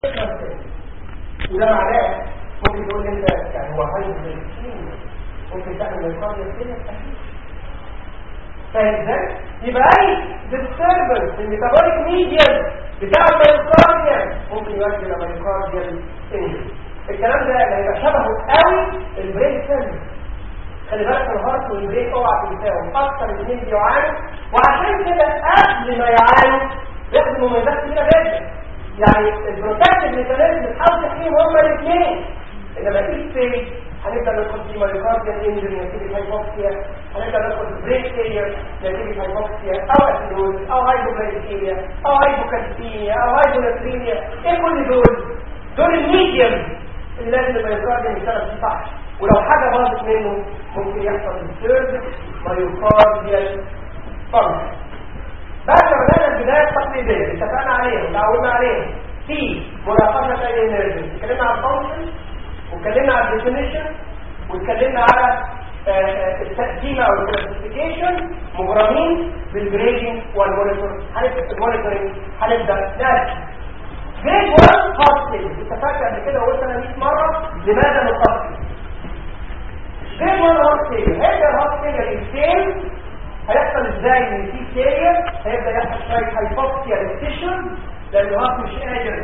وده معناه ممكن تقول انت يعني هو هاي ممكن تعمل ميكارديا كده فازاي يبقى اي disturbance في الميتابوليك ميديم بتاع الميوكارديا ممكن يؤدي الى ميوكارديال انجري الكلام ده اللي هيبقى شبهه قوي البرين سيل خلي بالك الهارت والبرين اوعى تنساهم اكتر الاثنين بيعانوا وعشان كده قبل ما يعانوا ياخدوا مميزات كتيره جدا يعني البروتكتيف ميكانيزم بتحاول تحميهم هما الاثنين انما في ستيج هنبدا ندخل في مايوكارديال انجري نتيجه هايبوكسيا هنبدا ندخل في بريك فيلير نتيجه هايبوكسيا او اسيدوز او هايبوغلايكيميا او هايبوكالسيميا او هايبولاتريميا ايه كل دول دول الميديم اللي لازم المايوكارديال يشتغل فيه صح ولو حاجه باظت منه ممكن يحصل الثيرد مايوكارديال فانكشن بعد ما بدأنا البداية التقليدية اتفقنا عليها وتعودنا عليها في مناقشة اي انرجي اتكلمنا على الفانكشن واتكلمنا على الديفينيشن واتكلمنا على التقسيمة او الكلاسيفيكيشن مبرمين بالجريدنج والمونيتور هنبدا المونيتورنج هنبدا نرسم جريد 1 هارت فيلير اتفقت قبل كده وقلت انا 100 مرة لماذا نقسم جريد 1 هارت فيلير هيبدا الهارت فيلير يتسيل هيحصل ازاي ان في سيريا هيبدا يحصل شويه هايبوكسيا للتيشن لان الهارت مش قادر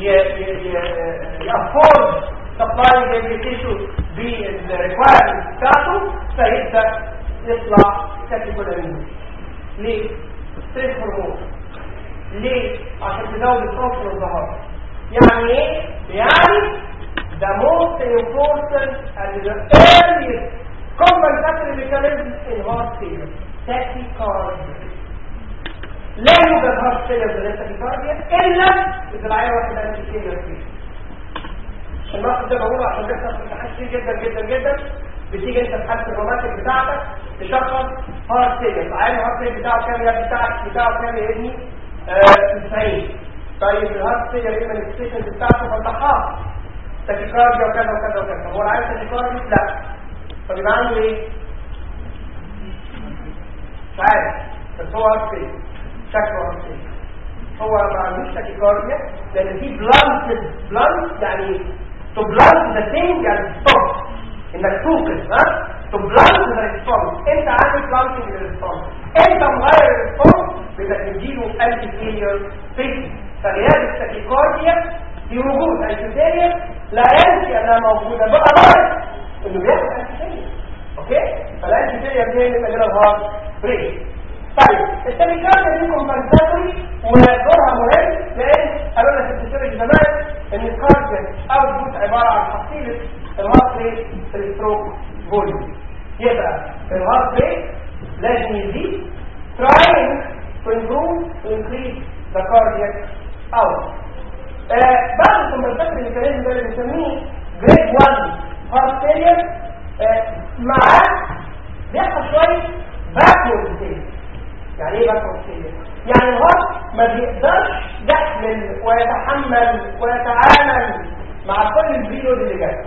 يافورد سبلاي للتيشو بالريكوايرمنت بتاعته فيبدا يطلع كاتيكولارين ليه؟ ستريس هرمون ليه؟ عشان تزود الفانكشن اوف ذا هارت يعني ايه؟ يعني the most important and the earliest compensatory mechanism in heart failure tachycardia لا يوجد هارت فيلر من التاكيكارديا الا اذا العيان واحد انتي فيلر فيه النقص ده بقوله عشان بيحصل في امتحان كتير جدا جدا جدا بتيجي انت في حاله الروماتيك بتاعتك تشخص هارت فيلر العيان الهارت فيلر بتاعه كام يا بتاعك بتاعه كام يا ابني 90 طيب الهارت فيلر ايه المانيفستيشن بتاعته فانت حافظ تاكيكارديا وكذا وكذا وكذا هو العيان تاكيكارديا لا طب يبقى عنده ايه مش عارف بس هو هارت شكله هارت هو ما عندوش تاكيكارديا لان في بلانت بلانت يعني تو بلانت ذا ثينج يعني ستوب انك توقف ها تو بلانت ذا ريسبونس انت عندك بلانتنج للريسبونس انت مغير الريسبونس بانك تديله انتي فيلير فيك فغياب التاكيكارديا في وجود الكتيريا لا ينفي انها موجوده بقى انه بياخد انتي اوكي فالانتي فيلير دي من الهارت بريك طيب التميكارديا دي كومبنساتوري ودورها مهم لان قالوا لنا في الفسيولوجي زمان ان الكارديا اوتبوت عباره عن حصيله الهارت ريت في الستروك فوليوم يبقى الهارت ريت لازم يزيد trying to improve to increase the cardiac output آه بعد الكومبنساتوري ميكانيزم ده اللي بنسميه جريد 1 هارت فيلير معاه بيحصل شويه باكورد فيلير يعني ايه باكورد فيلير يعني الهارت ما بيقدرش يحمل ويتحمل ويتعامل مع كل البيريود اللي جاي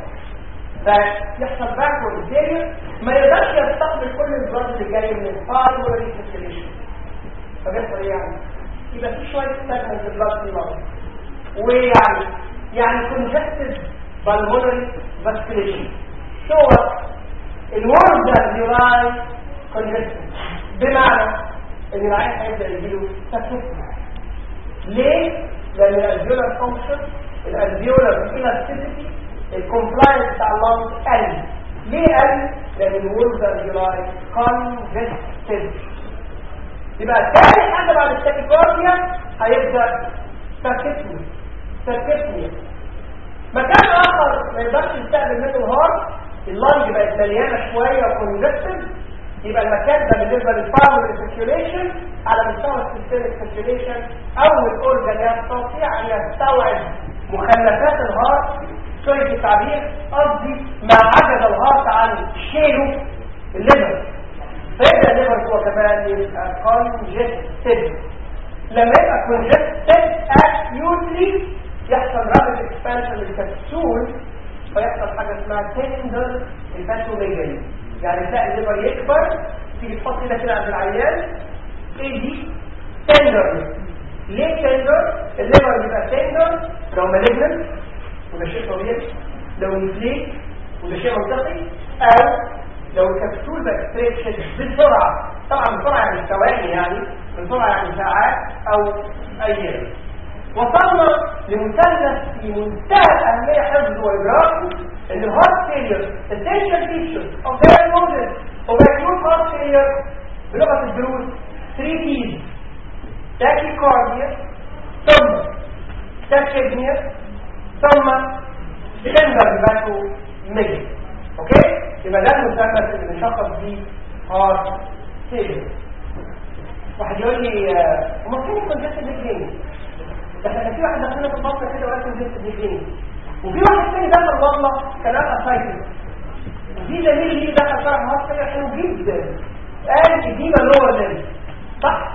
فيحصل باكورد فيلير ما يقدرش يستقبل كل البلاد اللي جاي من الفايبري سيركيليشن فبيحصل ايه يعني يبقى في شويه ستاجنت البلاد في الارض ويعني يعني كونجكتد بالمونري فاسكوليشن هو الورد نيوراي كونجكتد بمعنى ان العين هيبدا يجيله تفتح ليه؟ لان الالفيولار فانكشن الالفيولار الاستيسيتي الكومبلاينس بتاع اللنج قل ليه قل؟ لان الورد نيوراي كونجكتد يبقى تاني حاجه بعد التاكيكارديا هيبدا تركتني تركتني مكان اخر ما يقدرش يستقبل منه الهارت اللنج بقت مليانه شويه وكونجكتد يبقى المكان ده بالنسبه للباور سيركيوليشن على مستوى السيستميك سيركيوليشن اول اورجان يستطيع ان يستوعب مخلفات الهارت سوري التعبير قصدي ما عجز الهارت عن شيله الليفر فيبدا الليفر هو كمان يبقى كونجستد لما يبقى كونجستد اكيوتلي يحصل رابط اكسبانشن للكبسول فيحصل حاجه اسمها تندر الفاتوميجالي يعني تلاقي الليفر يكبر تيجي تحط ايدك كده عند العيان ايه دي تندر ليه تندر الليفر بيبقى تندر لو مالجنت وده شيء طبيعي لو انفليت وده شيء منطقي او لو الكبسول بقى ستريتش بسرعه طبعا بسرعه يعني ثواني يعني بسرعه يعني ساعات او ايام وصلنا لمثلث في منتهى الاهميه حفظه وادراكه ان الهارت فيلير essential feature of diagnosis of acute heart failure بلغه الدروس 3 keys tachycardia ثم tachypnea ثم تندر باكو ميل اوكي يبقى ده المثلث اللي بنشخص بيه هارت فيلير واحد يقول لي هما فين الكونجكتيف ميجرين ده احنا في واحد دخلنا في البطن كده وقال كونجكتيف ميجرين وفي واحد تاني دخل بطنه كان اسايتس وفي زميل ليه دخل شرح هارت فيلير حلو جدا قال اديما لور ليفل صح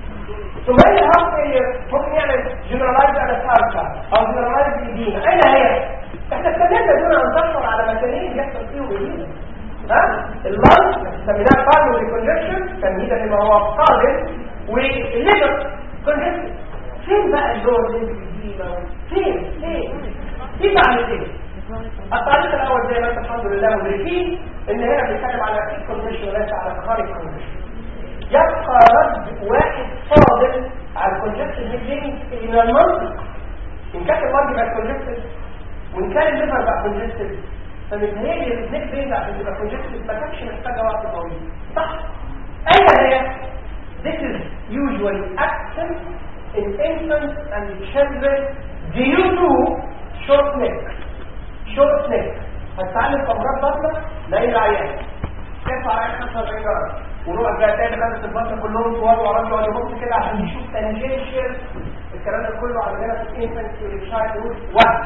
ثم هي الهارت فيلير ممكن يعمل جنرالايز على ساركا او جنرالايز اديما اين هي احنا اتكلمنا دون ان نشرح على مكانين بيحصل فيهم اديما ها اللنج سميناه بالمونري كونجكشن تمهيدا لما هو قادم والليفر كونجكشن فين بقى اللور ليفل اديما فين فين في تعليقين التعليق الاول زي ما انت الحمد لله مدركين ان هنا بنتكلم على اكيد كونجكشن وليس على خارج كونجكشن يبقى رد واحد فاضل على الكونجكشن هيجين من المنطق ان كان الوجه بقى كونجكشن وان كان الليفر بقى كونجكشن فمتهيألي الاثنين بين عشان تبقى كونجكشن ما كانش محتاجه وقت طويل صح اين هي This is usually absent in infants and children due to short neck short neck هتتعلم في امراض بطنه لا العيان كيف على 45 درجه ونروح بقى تاني خمسة البطن كلهم طوال وراجع ولا يبص كده عشان يشوف تنجيشن الكلام ده كله عندنا في الانفنت والشايلد وهم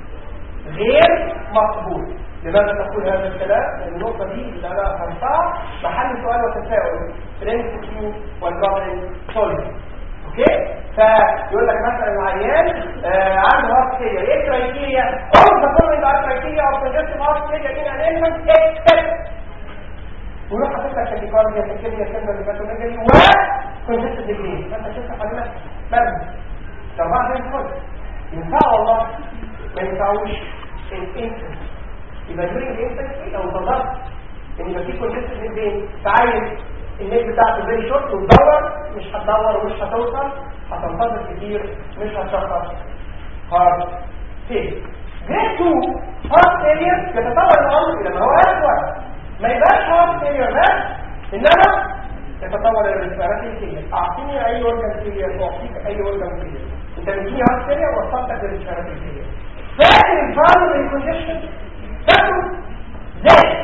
غير مقبول لماذا تقول هذا الكلام؟ لأن النقطة دي اللي أنا هرفعها محل سؤال وتساؤل في الام كيو والجارن سوليد اوكي؟ فيقول لك مثلا العيان آه عنده هارت فيلير ايه كرايتيريا؟ all the following are criteria of congestive heart failure in an infant except ويروح حاطط لك تاكيكارديا تكيميا كده الباثولوجي و كونجكتيف ديجري فانت شفت حضرتك مبني لو بعد الفل ينفع والله ما ينفعوش الانفنت يبقى during الانفنت لو ضغطت ان يبقى في كونجكتيف ديجري تعايز النيك بتاعته زي شورت وتدور مش هتدور ومش هتوصل هتنتظر كتير مش هتشخص هارد فيل جريد 2 هارد فيلير يتطور الامر الى ما هو اسوء ما يبقاش هارت فيلير بس انما يتطور الى الريسبيراتوري فيلير اعطيني اي اورجان فيلير واعطيك اي اورجان فيلير انت بتجيني هارت فيلير وصلتك للريسبيراتوري فيلير فاكر الفالو كونجكشن فاكره زاد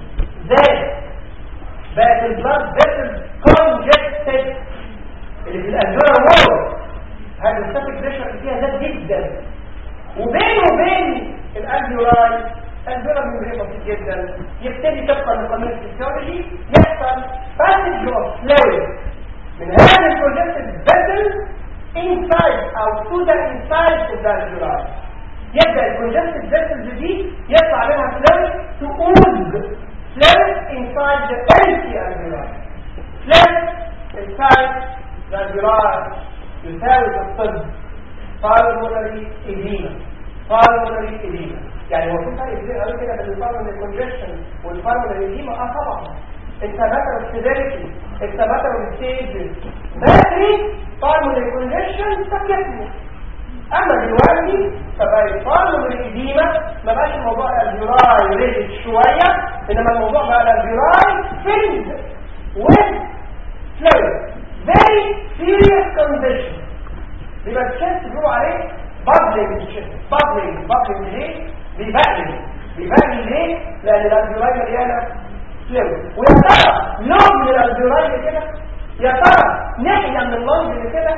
زاد بقت البلاد فيسل كونجكتد اللي في الالفيرا وول هذا الستاتيك بريشر فيها زاد جدا وبينه وبين الالفيولاي الفيرا ميمبرين بسيط جدا يبتدي طبقا لقانون الفسيولوجي يحصل باسج اوف فلويد من هذا الكونجكتد فيسل inside او to the inside of the alveoli يبدا الكونجكتد فيسلز دي يطلع منها فلويد to ooze fluid inside the empty alveoli fluid inside the alveoli يساوي الطب pulmonary edema pulmonary edema يعني هو في فرق كبير قوي كده بين البالمونري كونجكشن والبالمونري edema اه طبعا انت ماتر سيفيريتي انت ماتر ستيجز بدري بالمونري كونجكشن سكتني اما دلوقتي فبقى البالمونري edema ما بقاش الموضوع الفيراي ريجد شويه انما الموضوع بقى الفيراي فيلد with fluid very serious condition بيبقى الشمس بيقولوا عليه بابلينج الشمس بابلينج بابلينج ليه؟ بيبقلل بيبقلل ليه؟ لأن الأنزولاي مليانة فلويد ويا ترى لون من الأنزولاي كده يا ترى ناحية من اللونج اللي كده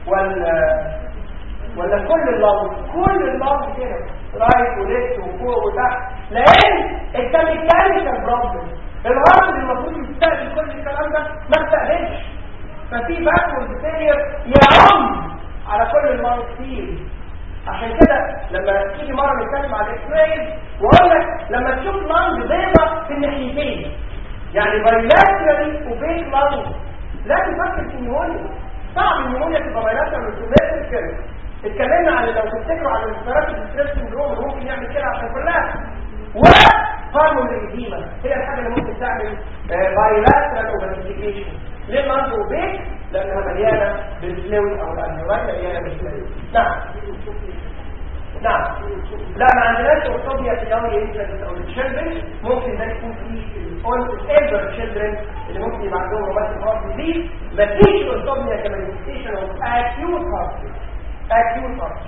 ولا ولا كل اللونج كل اللونج كده رايت وليفت وفوق وتحت لأن انت ميكانيكال بروبلم الغرض اللي المفروض يستقبل كل الكلام ده ما استقبلش ففي باكورد فيلير يعم على كل المنطقين عشان كده لما تيجي مره نتكلم على الاكس رايز واقول لك لما تشوف لانج بيضه في الناحيتين يعني بايلاترالي وبيك لانج لا تفكر في نيوني صعب النمونيا تبقى بايلاترال وسيمتريكال اتكلمنا عن لو تفتكروا عن الستراتيجي ستريس سندروم اللي ممكن يعمل كده عشان كلها و هارمون الإديمة هي الحاجة اللي ممكن تعمل بايلاترال اوفرتيكيشن ليه المنظر بيك؟ لأنها مليانة بالفلويد أو الأنهيوان مليانة بالفلويد نعم نعم لا ما عندناش اوتوبيا في يوم ينزل او الشيلدرن ممكن ده يكون في الاولدر تشيلدرن اللي ممكن يبقى عندهم روماتيك هارت ديزيز مفيش اوتوبيا كمانيفستيشن اوف اكيوت هارت اكيوت هارت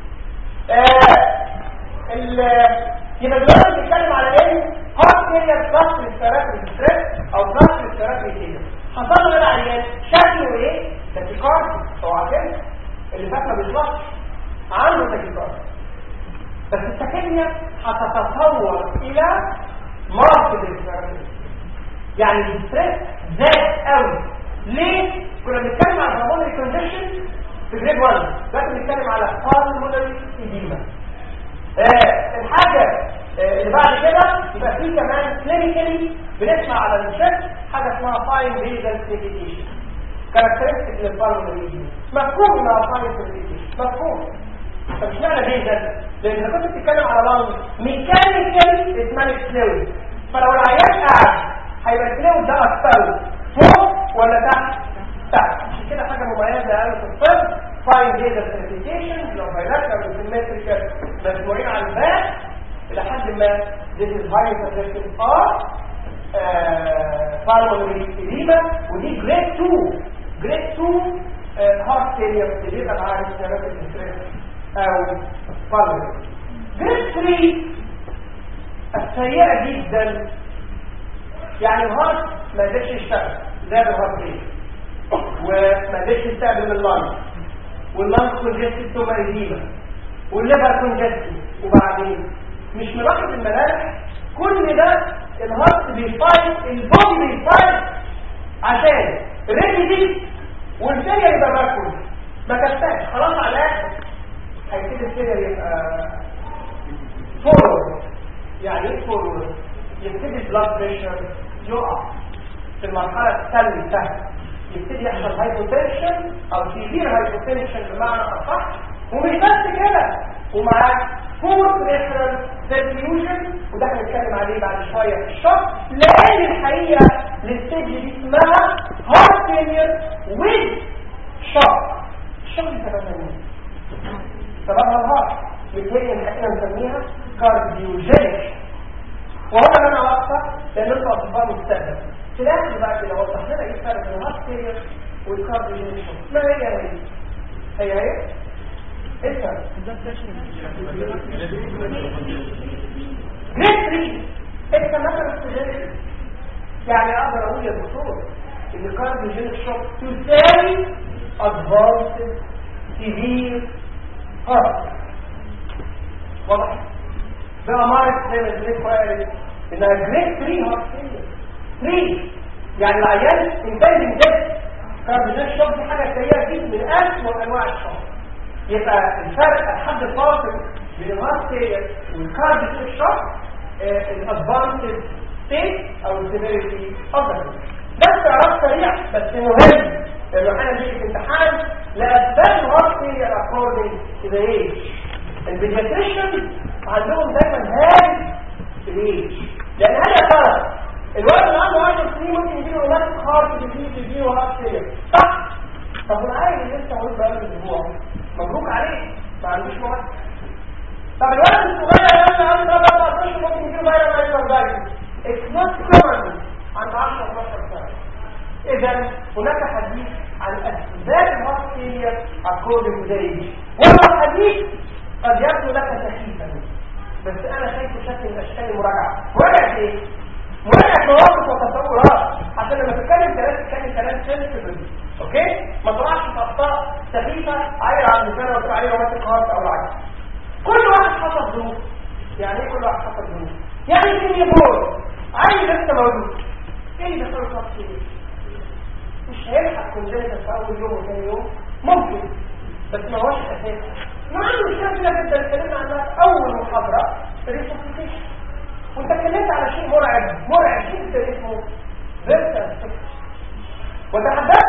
يبقى دلوقتي بنتكلم على ايه هارت فيلير بلس ريسبيراتوري ستريس او بلس ريسبيراتوري فيلير حصل له العيان شكله ايه تاكيكارد اوعى كده اللي فات ما بيطلعش عنده تاكيكارد بس التكنية هتتطور الى ماركت ريسبيراتوري يعني الستريس زاد قوي ليه كنا بنتكلم على هرمونري كونديشن في جريد 1 دلوقتي بنتكلم على هرمونري ايديما آه الحاجة آه اللي بعد كده يبقى في كمان كلينيكالي بنسمع على الشك حاجة اسمها فاين ريزن سيتيشن كاركترستيك للبالمونري مفهوم انها فاين سيتيشن مفهوم طب اشمعنى ريزن لان انا كنت بتتكلم على لانج ميكانيكالي اسمها فلويد فلو العيان قاعد هيبقى الفلويد ده اكتر فوق ولا تحت تحت عشان كده حاجه مميزه قوي في الطب فاين ديتا سيرتيفيكيشن لو بايلاترال وسيمتريكال مجموعين على الباك الى حد ما this is high perception of pulmonary edema ودي جريد 2 جريد 2 هارت فيلير اللي بيبقى معاه سيرابيك ستريس او pulmonary جريد 3 السيئه جدا يعني الهارت ما قدرش يشتغل زي الهارت فيلير وما قدرش يستقبل اللانج واللانج كونجستد ثم اديمه والليفر كونجستد وبعدين مش ملاحظ الملامح كل ده الهارت بيفايت البودي بيفايت عشان ريدي دي والسيريا يبقى باكل ما كفاش خلاص على الاخر هيبتدي السيريا يبقى فورورد يعني ايه فورورد يبتدي البلاد بريشر يقع في المرحله الثالثه يبتدي يحصل هايبوتنشن او سيفير هايبوتنشن بمعنى اصح ومش بس كده ومعاك فور ريفرال سيرفيوجن وده هنتكلم عليه بعد شويه في الشرح لان الحقيقه الستيج دي اسمها هارت فيلير ويز شوك الشوك دي سببها مين؟ سببها الهارت بالتالي الحقيقه بنسميها كارديوجينيك وهو اللي انا واقفه لان انت اطباء مستقبل في الاخر بقى كده وضح لنا ايه الفرق بين الهارت فيلير والكارديوجينيك شوك ما هي هي هي هي ايه الفرق؟ جريد 3 انت مثلا استجابه يعني اقدر اقول يا دكتور ان الكارديوجينيك شوك تساوي ادفانسد سيفير هارت واضح ده امارة زي ما الجريد قالت انها جريد 3 هارت فيلير 3 يعني العيان انتاج جد كارديوجينيك شوك دي حاجه سيئه جدا من اسوء انواع الشوك يبقى الفرق الحد الفاصل بين الهارت فيلير والكارديوجينيك شوك الادفانسد ستيت او السيفيريتي اظهر بس اعراف سريع بس مهم لانه احنا بنيجي في امتحان لاسباب الهارت فيلير اكوردنج تو ذا ايج البيدياتريشن عندهم دايما هاي الايج لان هل يا ترى الولد اللي عنده 10 سنين ممكن يجيله روماتيك هارت ديزيز يجيله هارت فيلير صح طب والعيل اللي لسه مولود بقاله اسبوع مبروك عليه ما عندوش مواد طب الولد الصغير اللي عنده 3 4 اشهر ممكن يجيله فيروس هايبرزايتس اتس نوت كومن عند 10 12 سنه اذا هناك حديث عن اسباب الهارت فيلير اكوردنج تو ذا وهو الحديث قد يبدو لك سخيفا بس انا شايفه شكل من اشكال المراجعه مراجعه ايه مراجعه مواقف وتصورات عشان لما تتكلم كلام تتكلم كلام سنسبل اوكي ما تطلعش في اخطاء سخيفه عاير على المثال وتقول عليه روماتيك هارت او العكس كل واحد حسب ظروف يعني ايه كل واحد حسب ظروف يعني سيني بور عيل لسه مولود ايه اللي دخله في نفسه مش هيلحق كلنا في اول يوم وثاني يوم ممكن بس ما هوش اساسي ما عنده مشكله كده جدا اتكلمنا عنها في اول محاضره في الريسوسيتيشن وانت اتكلمت على شيء مرعب مرعب جدا اسمه فيرتال وتحدثت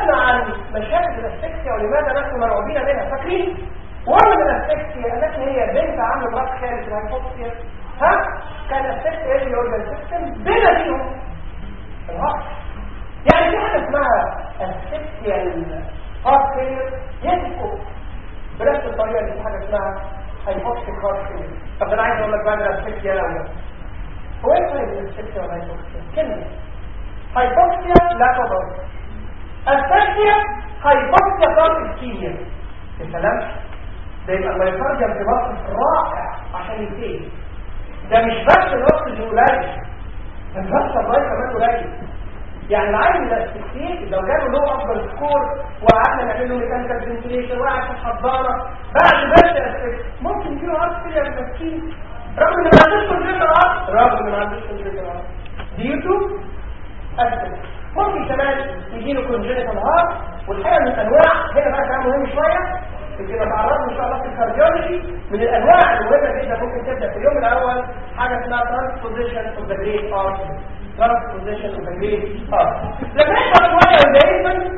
تكلمنا عن مشاكل الاسفكسيا ولماذا نحن مرعوبين منها فاكرين واحد من الاسفكسيا التي هي بنت عم مرات خالد الهايبوكسيا ها كان الاسفكسيا اللي اورجان سيستم بلا فيهم الهارت يعني في حاجه اسمها اسفكسيا هارت فيلر يسكت بنفس الطريقه دي في حاجه اسمها هايبوكسيك هارت فيلر طب انا عايز اقول لك بقى الاسفكسيا الاول هو ايه الفرق بين الاسفكسيا والهايبوكسيا كلمه هايبوكسيا لا تضر الثانية هايبوكسيا ضغط الكيمياء الكلام ده يبقى الميوكارديوم في موقف رائع عشان ينتهي ده مش بس الاكسجين قليل ده بس الله كمان قليل يعني العين الاستكتيك لو جاله له افضل سكور وقعدنا نعمل له ميكانيكال فنتيليشن وقعد في الحضانه بعد بس ممكن يجيله ارض كده مسكين رغم ان ما عندوش كونجنتال ارض رغم ان ما عندوش كونجنتال ارض ديوتو أسفل ممكن كمان يجي له كونجنتال هارت والحقيقه من الانواع هنا بقى كلام مهم شويه يمكن نتعرض ان شاء الله في الكارديولوجي من الانواع المهمه جدا ممكن تبدا في اليوم الاول حاجه اسمها ترانسبوزيشن اوف ذا جريت ارت ترانسبوزيشن اوف ذا جريت ارت لما يكبر شويه البيسمنت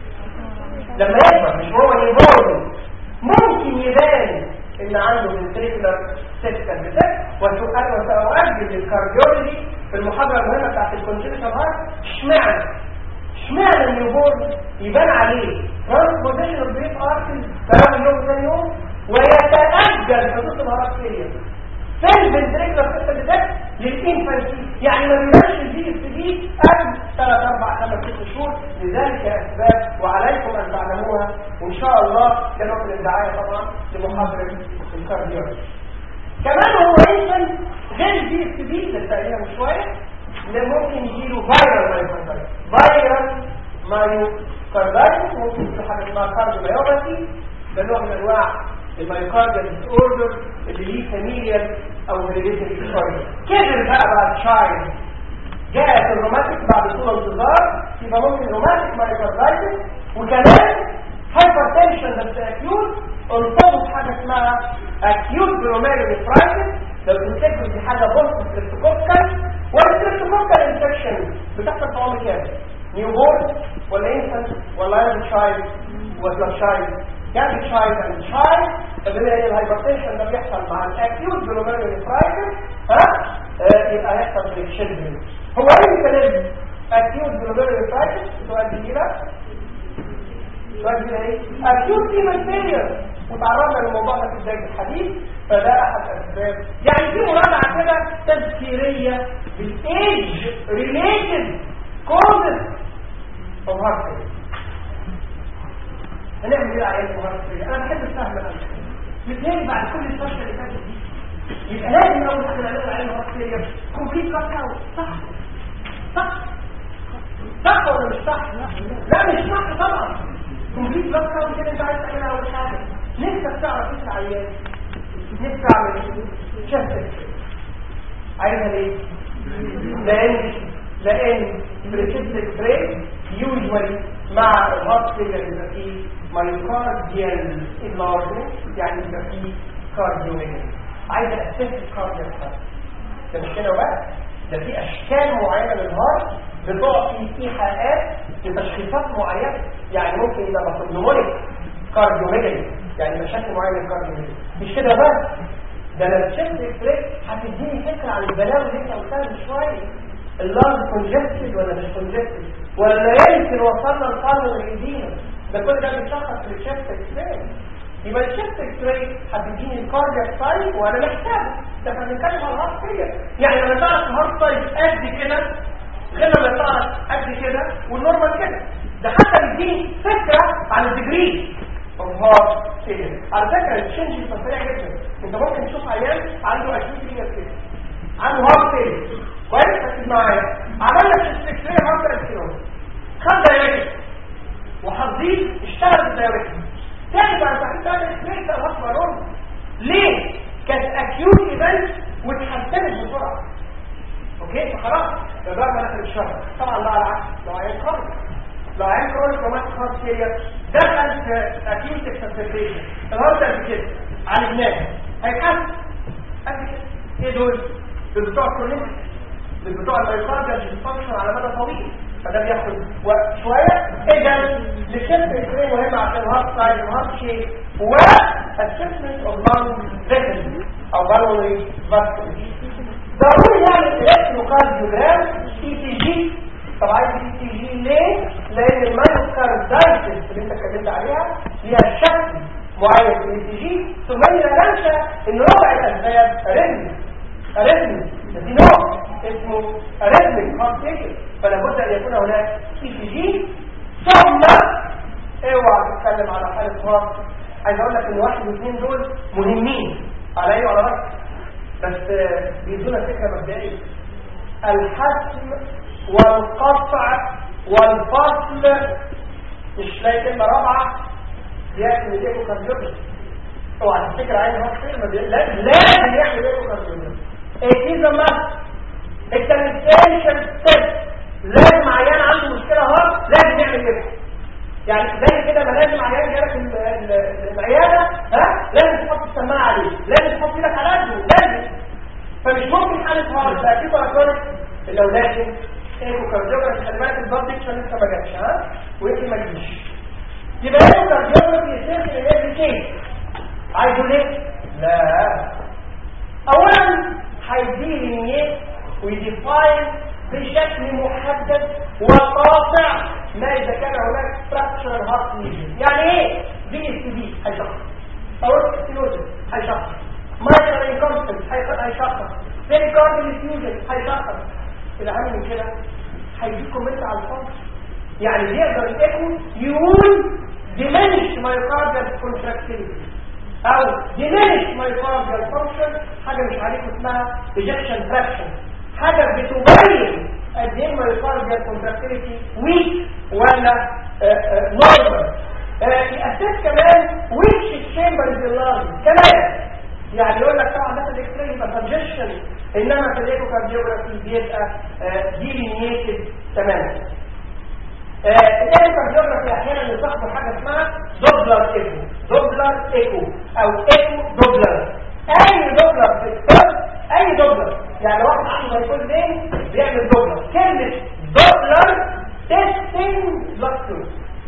لما يكبر مش هو يبورد ممكن يبان ان عنده ventricular septal defect وسأؤجل للكارديولوجي في المحاضرة المهمة بتاعت الكونجنتال هارت اشمعنى اشمعنى النيوبورن يبان عليه ترانسبوزيشن اوف بريف ارتري كلام يوم ثاني يوم ويتأجل حدوث الهارت فيلير في الفنتريكولار سيستم ديفكت للانفانتي يعني ما بيبانش الجي اس دي قبل 3 4 5 6 شهور لذلك اسباب وعليكم ان تعلموها وان شاء الله كنوع من الدعايه طبعا لمحاضره الكارديولوجي كمان هو انسان غير الجي اس دي لسه قايلها من شويه اللي ممكن يجيله فايرال مايوكاردايتس فايرال مايوكاردايتس ممكن في حاجه اسمها كارديوميوباثي ده نوع من انواع المايوكارديال ديس اوردر اللي ليه فاميليال او هيريديتري ديسوردر كبر بقى بعد شايلد جاءت الروماتيك بعد طول انتظار يبقى ممكن روماتيك مايوكاردايتس وكمان هايبرتنشن بس اكيوت انطبق حاجه اسمها اكيوت جلوميرولي نفرايتس لو تفتكروا دي حاجه بوست ستريبتوكوكال والستريبتوكوكال انفكشن بتحصل في عمر كام؟ نيو بورن ولا انفانت ولا يانج تشايلد ولا تشايلد يانج تشايلد اند تشايلد اللي هي الهايبرتنشن ده بيحصل مع الاكيوت جلوميرولي نفرايتس ها آه يبقى هيحصل في الشيلدرن هو ايه الكلام اكيوت جلوميرولي نفرايتس تؤدي الى تؤدي الى ايه؟ اكيوت فيمال فيلير وتعرضنا للموضوع ده في بدايه الحديث فده احد الاسباب يعني في مراجعه كده تذكيريه بالايدج ريليتد كوزز اوف هارت فيلير هنعمل ايه على هارت فيلير انا بحب الفهم ده الاثنين بعد كل الفشل اللي فاتت دي يبقى لازم اول حاجه نعملها على هارت فيلير كومبليت كات اوت صح صح صح ولا مش صح لا مش صح طبعا كومبليت كات اوت كده انت عايز تعملها اول حاجه نفسك تعرف ايه العيان نفسي اعمل شفت عايزها ليه لان لان بريكتلك بريك يوجوالي مع الهارت فيلر يبقى فيه مايوكارديال انلارجمنت يعني يبقى فيه كارديوميجالي عايز اسس الكارديال ده مش كده بقى ده في اشكال معينه للهارت بتعطي ايحاءات لتشخيصات معينه يعني ممكن يبقى باثوجنومونيك كارديوميجالي يعني مشاكل معينه للكارديوميجالي مش كده بس ده انا الشيفت اكسبريس هتديني فكره عن البلاوي اللي انت قلتها من شويه اللارج كونجستد ولا مش كونجستد ولا يمكن وصلنا لقلب الإديمة ده كل ده بيتشخص في الشيفت اكسبريس يبقى الشيفت اكسبريس هتديني الكاردياك سايت وانا محتاجه ده احنا بنتكلم على الهارت فيلير يعني لما تعرف الهارت سايت قد كده غير لما تعرف قد كده والنورمال كده ده حتى يديني فكره عن الديجري هارت فيلير على فكره التشنج سريع جدا انت ممكن تشوف عيان عنده 20 كده كده عنده هارت فيلير كويس ركز معايا عمل لك استكشاف هارت فيلير خد دايركت وحظيظ اشتغل بالدايركت تاني بعد تحت تعمل ليه ده الهارت نورمال ليه كانت اكيوت ايفنت واتحسنت بسرعه اوكي فخلاص ده بقى دخل الشهر طبعا بقى العكس لو عيان كرونيك لو عيان كرونيك روماتيك هارت فيلير دخل في اكيوت اكسنتريشن الهارت قد كده عالجناه هيتحسن قد كده ايه دول؟ دول بتوع الكرونيك دول بتوع المايوكارديال ديسفانكشن على مدى طويل فده بياخد وقت شويه اذا الشيفت اكسراي مهم عشان الهارت سايز الهارت شيب و assessment of lung rhythm او بالونري فاسكولار ضروري نعمل الكتروكارديوجرام اي تي جي طب عايز اي تي جي ليه؟ لان المايوكاردايتس اللي انت اتكلمت عليها ليها شكل معين في الاي تي جي ثم لا ننسى ان ربع الاسباب اريثمي اريثمي دي نوع اسمه اريثمي كونتيجن فلا بد ان يكون هناك اي تي جي ثم اوعى تتكلم على حاله هارت عايز اقول لك ان واحد واثنين دول مهمين على اي ولا رأس بس بيدونا فكره مبدئيه الحسم والقطع والفصل مش لاقي كلمه رابعه بيعمل ايكو كارديوجرافي اوعى تفتكر عايز هو كلمه لازم لازم يعمل ايكو كارديوجرافي ايه كده ما التنسيشن ستيب لازم عيان عنده مشكله هارت لازم يعمل ايكو يعني زي كده ما لازم عيان جالك العياده ها لازم تحط السماعه عليه لازم تحط ايدك على قده لازم فمش ممكن حاله هارت لا اكيد ولا كرونيك لو لازم ايكو كارديوجرافي خلي بالك البلد ديكشن لسه ما جاتش ها ويمكن ما تجيش يبقى ايكو كارديوجرافي يسير في ايه كيس عايزه ليه؟ لا اولا هيديني نيت ويديفاين بشكل محدد وقاطع ما اذا كان هناك structural heart lesion يعني ايه بي اس بي هيشخص aortic stenosis هيشخص mitral incontinence هيشخص pericardial effusion هيشخص الاهم من كده هيديك كومنت على الفرق يعني بيقدر الايكو يقول diminish myocardial contractility او diminish myocardial function حاجه مش عليكم اسمها ejection fraction حاجه بتبين قد ايه myocardial contractility weak ولا نورمال يأسس كمان which chamber is enlarged كمان يعني يقول لك طبعا مثلا الاكسترين يبقى congestion انما في الايكوكارديوجرافي بيبقى ديلينيتد تماما الايكوكارديوجرافي احيانا يصاحبه حاجه اسمها دوبلر ايكو دوبلر ايكو او ايكو دوبلر اي دوبلر في الطب اي دوبلر يعني واحد عنده هيكون ليه بيعمل دوبلر كلمه دوبلر تيستنج بلاد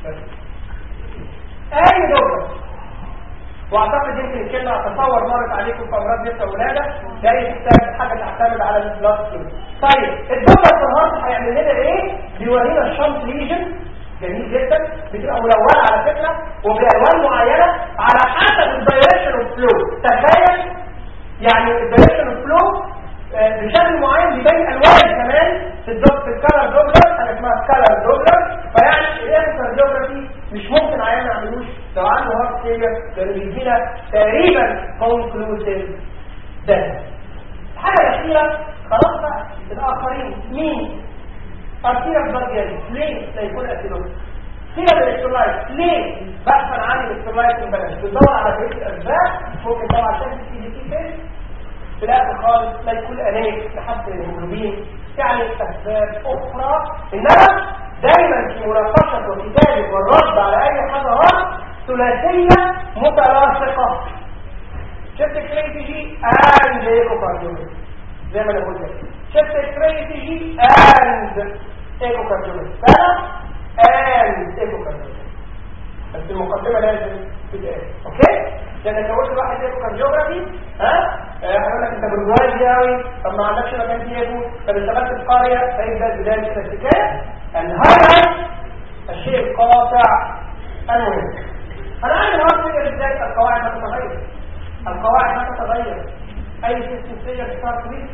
اي دوبلر واعتقد يمكن الكلمه اتصور مرت عليكم في امراض نساء ولاده ده يحتاج حاجه تعتمد على البلاد طيب الدوبلر في الهارت هيعمل لنا ايه بيورينا الشنط ليجن جميل جدا بتبقى ملونه على فكره وبالوان معينه على حسب الدايركشن اوف فلو تخيل يعني الدايركشن اوف فلو بشكل معين بيبين الوان كمان في الدوب في الكالر دوبلر حاجه اسمها كالر دوبلر فيعني الايكوكارديوجرافي مش ممكن عيان ما يعملوش لو عنده هارت فيلر لانه بيدينا تقريبا كونكلوسيف ده الحاجه الاخيره خلاص بقى الاخرين مين ارتيرا بلاد ليه لا يكون اسيدوس سيرة الالكترولايت ليه بحثا عن الالكترولايت امبالانس بتدور على بقيه الاسباب ممكن طبعا عشان السي دي تي فين في الاخر خالص لا يكون انيك تحسن الهيموجلوبين يعني اسباب اخرى انما دايما في مناقشه وكتابه والرد على اي حاجه غلط ثلاثيه متلاصقه شفت كريتيجي اند ايكوكارديولوجي زي ما انا قلت لك شفت كريتيجي اند ايكوكارديولوجي فانا اند ايكوكارديولوجي بس المقدمه لازم تتقال اوكي لان لو قلت واحد يفكر جيوغرافي ها هيقول لك انت برجوازي قوي طب ما عندكش مكان تيجو طب اشتغلت في قريه فيبدا بدايه الاستكاء الهدف الشيء القاطع المهم انا عندي النهارده فكره ازاي القواعد ما تتغير القواعد ما تتغير اي سيستم فيجر ستارت ويك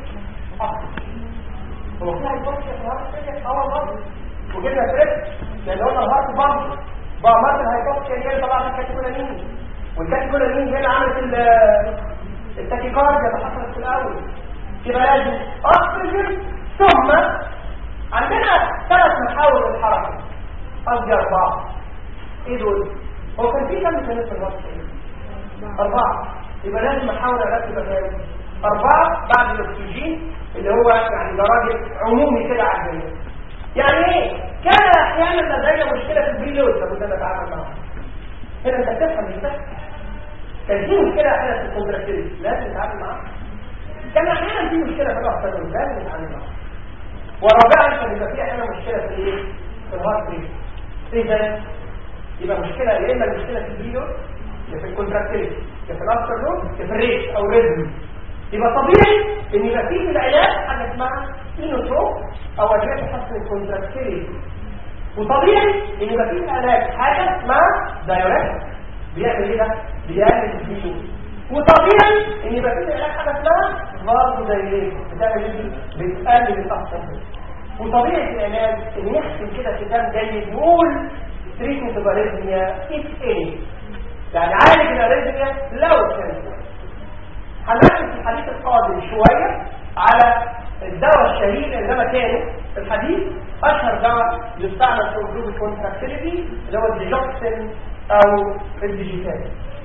هو في هيبوكسيا في الهارت فيجر اه والله وجبنا تريك لان قلنا الهارت بامب بقى مثلا هيبوكسيا دي اللي طبعا الكاتيكولامين والكاتيكولامين هي اللي عملت التاكيكارديا اللي حصلت في الاول يبقى لازم اكسجين ثم عندنا ثلاث محاور للحركه قصدي اربعه ايه دول هو كان في كم ميكانيزم في الوقت اربعه يبقى لازم احاول ارتب كام اربعه بعد الاكسجين اللي هو يعني درجه عمومي كده على الجميع يعني ايه كان احيانا لدينا مشكله في البريلود لابد ان نتعامل معها هنا انت تفهم مش بس كان في مشكله احيانا في الكونتراكتيليتي لازم نتعامل معاها كان احيانا في مشكله في الضغط لازم نتعامل معاها ورابعا كان يبقى في احيانا مشكله في الايه في الهارت ريت اذا يبقى مشكله يا اما المشكله في الفيديو يا في الكونتراكتيليتي يا في الافتر نود يا في الريت او ريزم يبقى طبيعي ان يبقى في في العلاج حاجه اسمها اينوتروب او ادويه تحسن الكونتراكتيليتي وطبيعي ان يبقى في العلاج حاجه اسمها دايوريتك بيعمل ايه ده بيقلل الفيديو وطبيعي ان يبقى في العلاج حاجه اسمها فازو دايليت بتعمل ايه بتقلل الافتر وطبيعه العلاج ان يحسن كده كتاب جيد يقول تريتمنت بالاريزميا اف ايه يعني عالج الاريزميا لو كان هنركز في الحديث القادم شويه على الدواء الشهير اللي ما كان في الحديث اشهر دواء يستعمل في وجود الكونتراكتيليتي اللي هو الديجوكسين او الديجيتال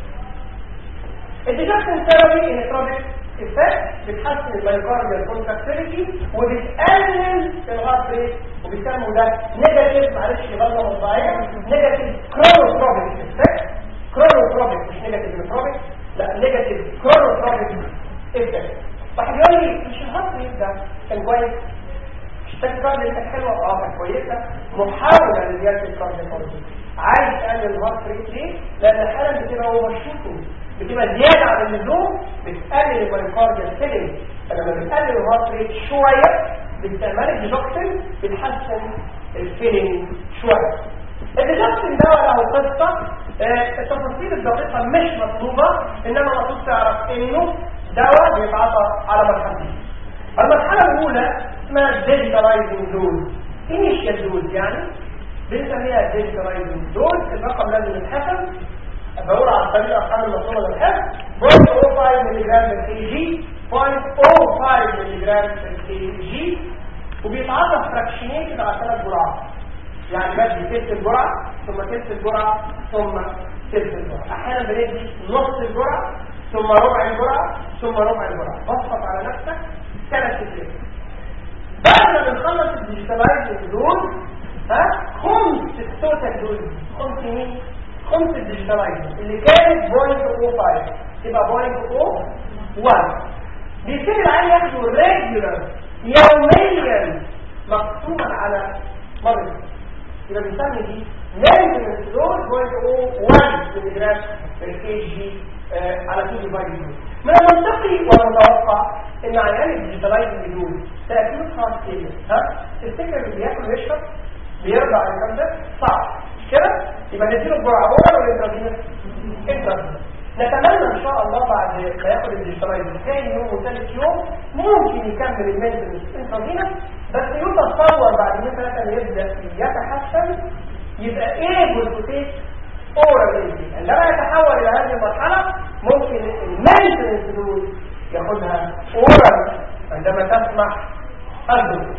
الديجوكسين ثيرابي الكترونيك افكت بتحسن المايوكارديال كونتراكتيليتي وبتقلل الهارت ريت وبيسموا ده نيجاتيف معلش غلطه مطبعيه نيجاتيف كرونوتروبيك افكت كرونوتروبيك مش نيجاتيف متروبيك لا نيجاتيف كرونوتروبيك افكت واحد يقول لي مش الهارت ريت ده كان كويس مش التكرار اللي كانت حلوه اه كانت كويسه محاوله لزياده الكارديو عايز تقلل الهارت ريت ليه؟ لان احيانا بتبقى اوفر شوتنج بتبقى زيادة عن اللزوم بتقلل المايوكارديال سيلينج فلما بتقلل الهارت ريت شوية باستعمال الديجوكسين بتحسن الفيلينج شوية الديجوكسين ده له قصة آه التفاصيل الدقيقة مش مطلوبة انما مطلوب تعرف انه دواء بيتعاطى على مرحلتين المرحلة الأولى اسمها ديجيتالايزنج دوز انيشال دوز يعني بنسميها ديجيتالايزنج دوز الرقم لازم يتحسب بدور على طريق الارقام المطلوبه للحفظ 0.05 ملي جرام في الكي جي 0.05 ملي جرام في الكي جي وبيتعاطى فراكشنيتد على ثلاث جرعات يعني بدي تلت الجرعه ثم تلت الجرعه ثم تلت الجرعه احيانا بندي نص الجرعه ثم ربع الجرعه ثم ربع الجرعه بسط على نفسك ثلاث سنين بعد ما بنخلص الديجيتالايزنج دول ها خمس التوتال دول خمس مين خمس الديجيتالايزر اللي كانت 0.05 تبقى 0.01 بيصير العيال ياخدوا ريجولار يوميا مقسوما على مرض يبقى بنسمي دي مينتنس دول 0.01 ملي جرام في الكي جي على كل ديفايس من المنطقي والمتوقع ان عيال الديجيتالايزنج دول تاكيد خاص كده ها تفتكر اللي بياكل ويشرب بيرجع الكلام ده صعب كده يبقى نديله الجرعه اولى ولا انترافينوس انترافينوس نتمنى ان شاء الله بعد ما ياخد الديجيتالايز ثاني يوم وثالث يوم ممكن يكمل المينتنس انترافينوس بس يتصور بعد يومين ثلاثه ان يبدا يتحسن يبقى ايه تيك اورال عندما يتحول الى هذه المرحله ممكن المينتنس دول ياخدها اورال عندما تسمح الدول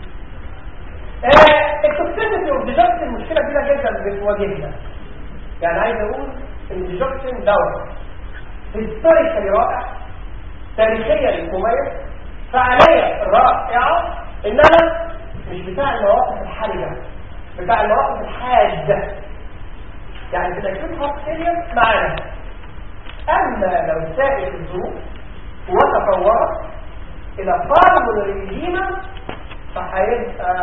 التوكسيسيتي اوف ديجوكسين مشكله كبيره جدا بتواجهنا يعني عايز اقول ان الديجوكسين دواء هيستوريكالي رائع تاريخيا مميز فعاليه رائعه انما مش بتاع المواقف الحرجه بتاع المواقف الحاده يعني كده يكون هارت فيلير معانا اما لو ساءت الظروف وتطورت الى بالريجيما فهيبقى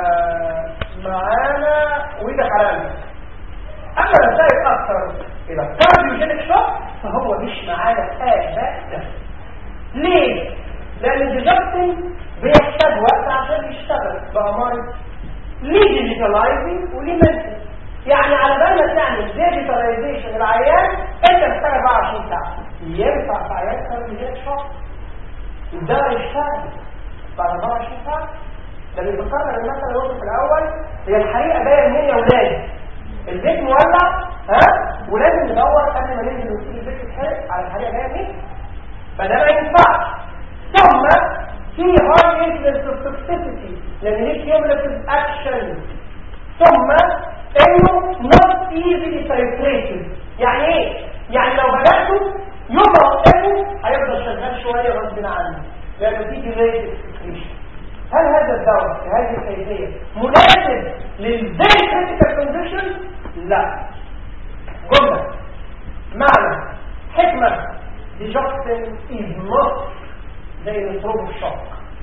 معانا وده حلال اما لو سايب اكثر الى الكارديوجينيك شوك فهو مش معانا ابدا ليه لان الديجكتين بيحتاج وقت عشان يشتغل بأمان ليه ديجيتالايزنج وليه منتج يعني على بال ما تعمل ديجيتاليزيشن العيان انت محتاج 24 ساعه ينفع في عيان كارديوجينيك شوك ده يشتغل بعد 24 ساعه ده اللي بيفكرنا المثل اللي في الاول هي الحريقه جايه منين يا ولاد البيت مولع ها ولازم ندور قبل ما ننزل ونسيب البيت يتحرق على الحريقه جايه منين فده ما ينفعش ثم في هاي انفلنس اوف توكسيسيتي لان ليه كيومولاتيف اكشن ثم انه نوت ايزلي تايتريتد يعني ايه يعني لو بداته يوم ما وقفه هيفضل شغال شويه غصب عنه لانه في ديليت هل هذا الدواء بهذه الكيفيه مناسب للفيري كريتيكال كونديشن لا جمله معنى حكمه ديجوكسين از نوت زي النيتروب الشوك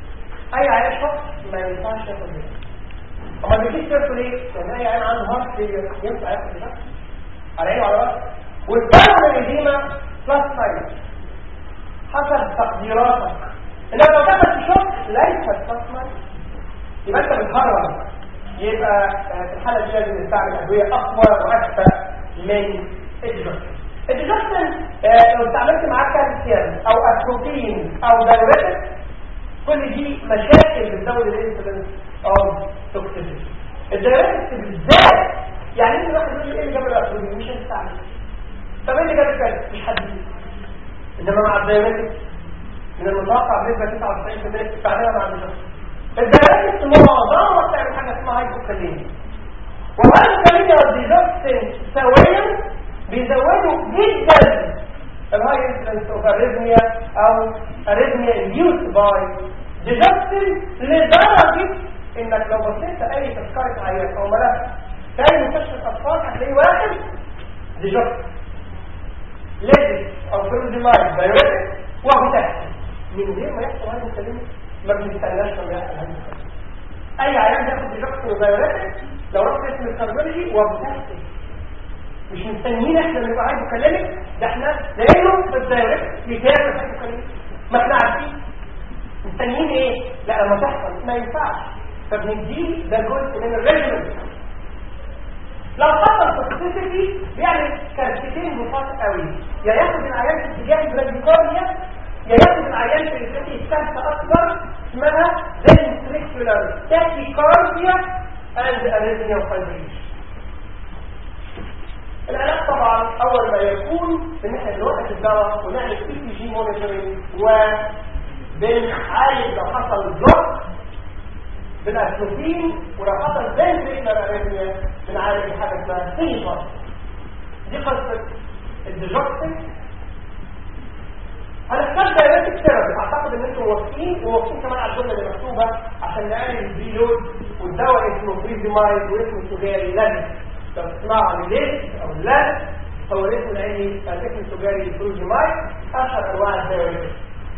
اي عيان شخص ما ينفعش ياخد ده اما بيجيش سيرته ليه؟ لان اي عيان عنده هارت فيلير ينفع ياخد ده على ايه وعلى راسه والبالون الإديمة بلس ماينس حسب تقديراتك انما لو تاخد تشوف ليست بلس ماينس يبقى انت بتهرب يبقى في الحالة دي لازم نستعمل أدوية أقوى وأكثر من الديجوكسين الديجوكسين لو استعملت معاه كالسيوم أو أتروبين أو دايوريتك كل دي مشاكل بتزود الانسولين أو توكسيسيتي الدايوريتك بالذات يعني انت واحد يقول لي ايه اللي جاب الاتروبين مش هنستعمل طب ايه اللي جاب الكالسيوم مش حد انما مع الدايوريتك من المتوقع بنسبة 99% تستعملها مع الديجوكسين الدراسة معظمها بتعمل حاجة اسمها هايبوكاليميا والهايبوكاليميا والديجوكسين سويا بيزودوا جدا الهاي انسلنس اوف اريثميا او اريثميا انديوس باي ديجوكسين لدرجة انك لو بصيت اي تذكرة عيان او ملف تاني مستشفى الاطفال هتلاقي واحد ديجوكسين ليزي او فيروزيمايد دايوريتك وهو تحت من غير ما يحصل هايبوكاليميا ما بنستناش لما يحصل هايبوكاليميا اي عيان بياخد ديجوكسين ودايوريتك لو رحت اسم الكارديولوجي وبتحصل مش مستنيين احنا نبقى هايبوكاليميك ده احنا لانه في الدايوريتك بيتابع هايبوكاليميك ما احنا عارفين مستنيين ايه لا لما تحصل ما ينفعش فبنديه ده جزء من الريجمنت لو حصل توكسيسيتي بيعمل كارثتين بساط قوي يا ياخد العيان في اتجاه البراديكاريا يا ياخد العيان في الفتي الثالثه اكبر اسمها ventricular tachycardia and arrhythmia وفايبريشن العلاج طبعا اول ما يكون ان احنا نوقف الدواء ونعمل اي تي جي مونيتورنج وبنعالج لو حصل بلوك بالاسلوبين ولو حصل فنتريكولار اريثميا بنعالج حاجه اسمها سيفر دي قصه الديجوكسين هنحتاج دايركتك ثيرابي اعتقد ان انتم موافقين وموافقين كمان على الجمله اللي مكتوبه عشان نقلل البي لود والدواء اسمه بريزيمايد واسمه تجاري لازم لو تسمعوا عن الليست او اللازم هو الاسم العلمي الاسم التجاري بريزيمايد اشهر انواع الدايركتك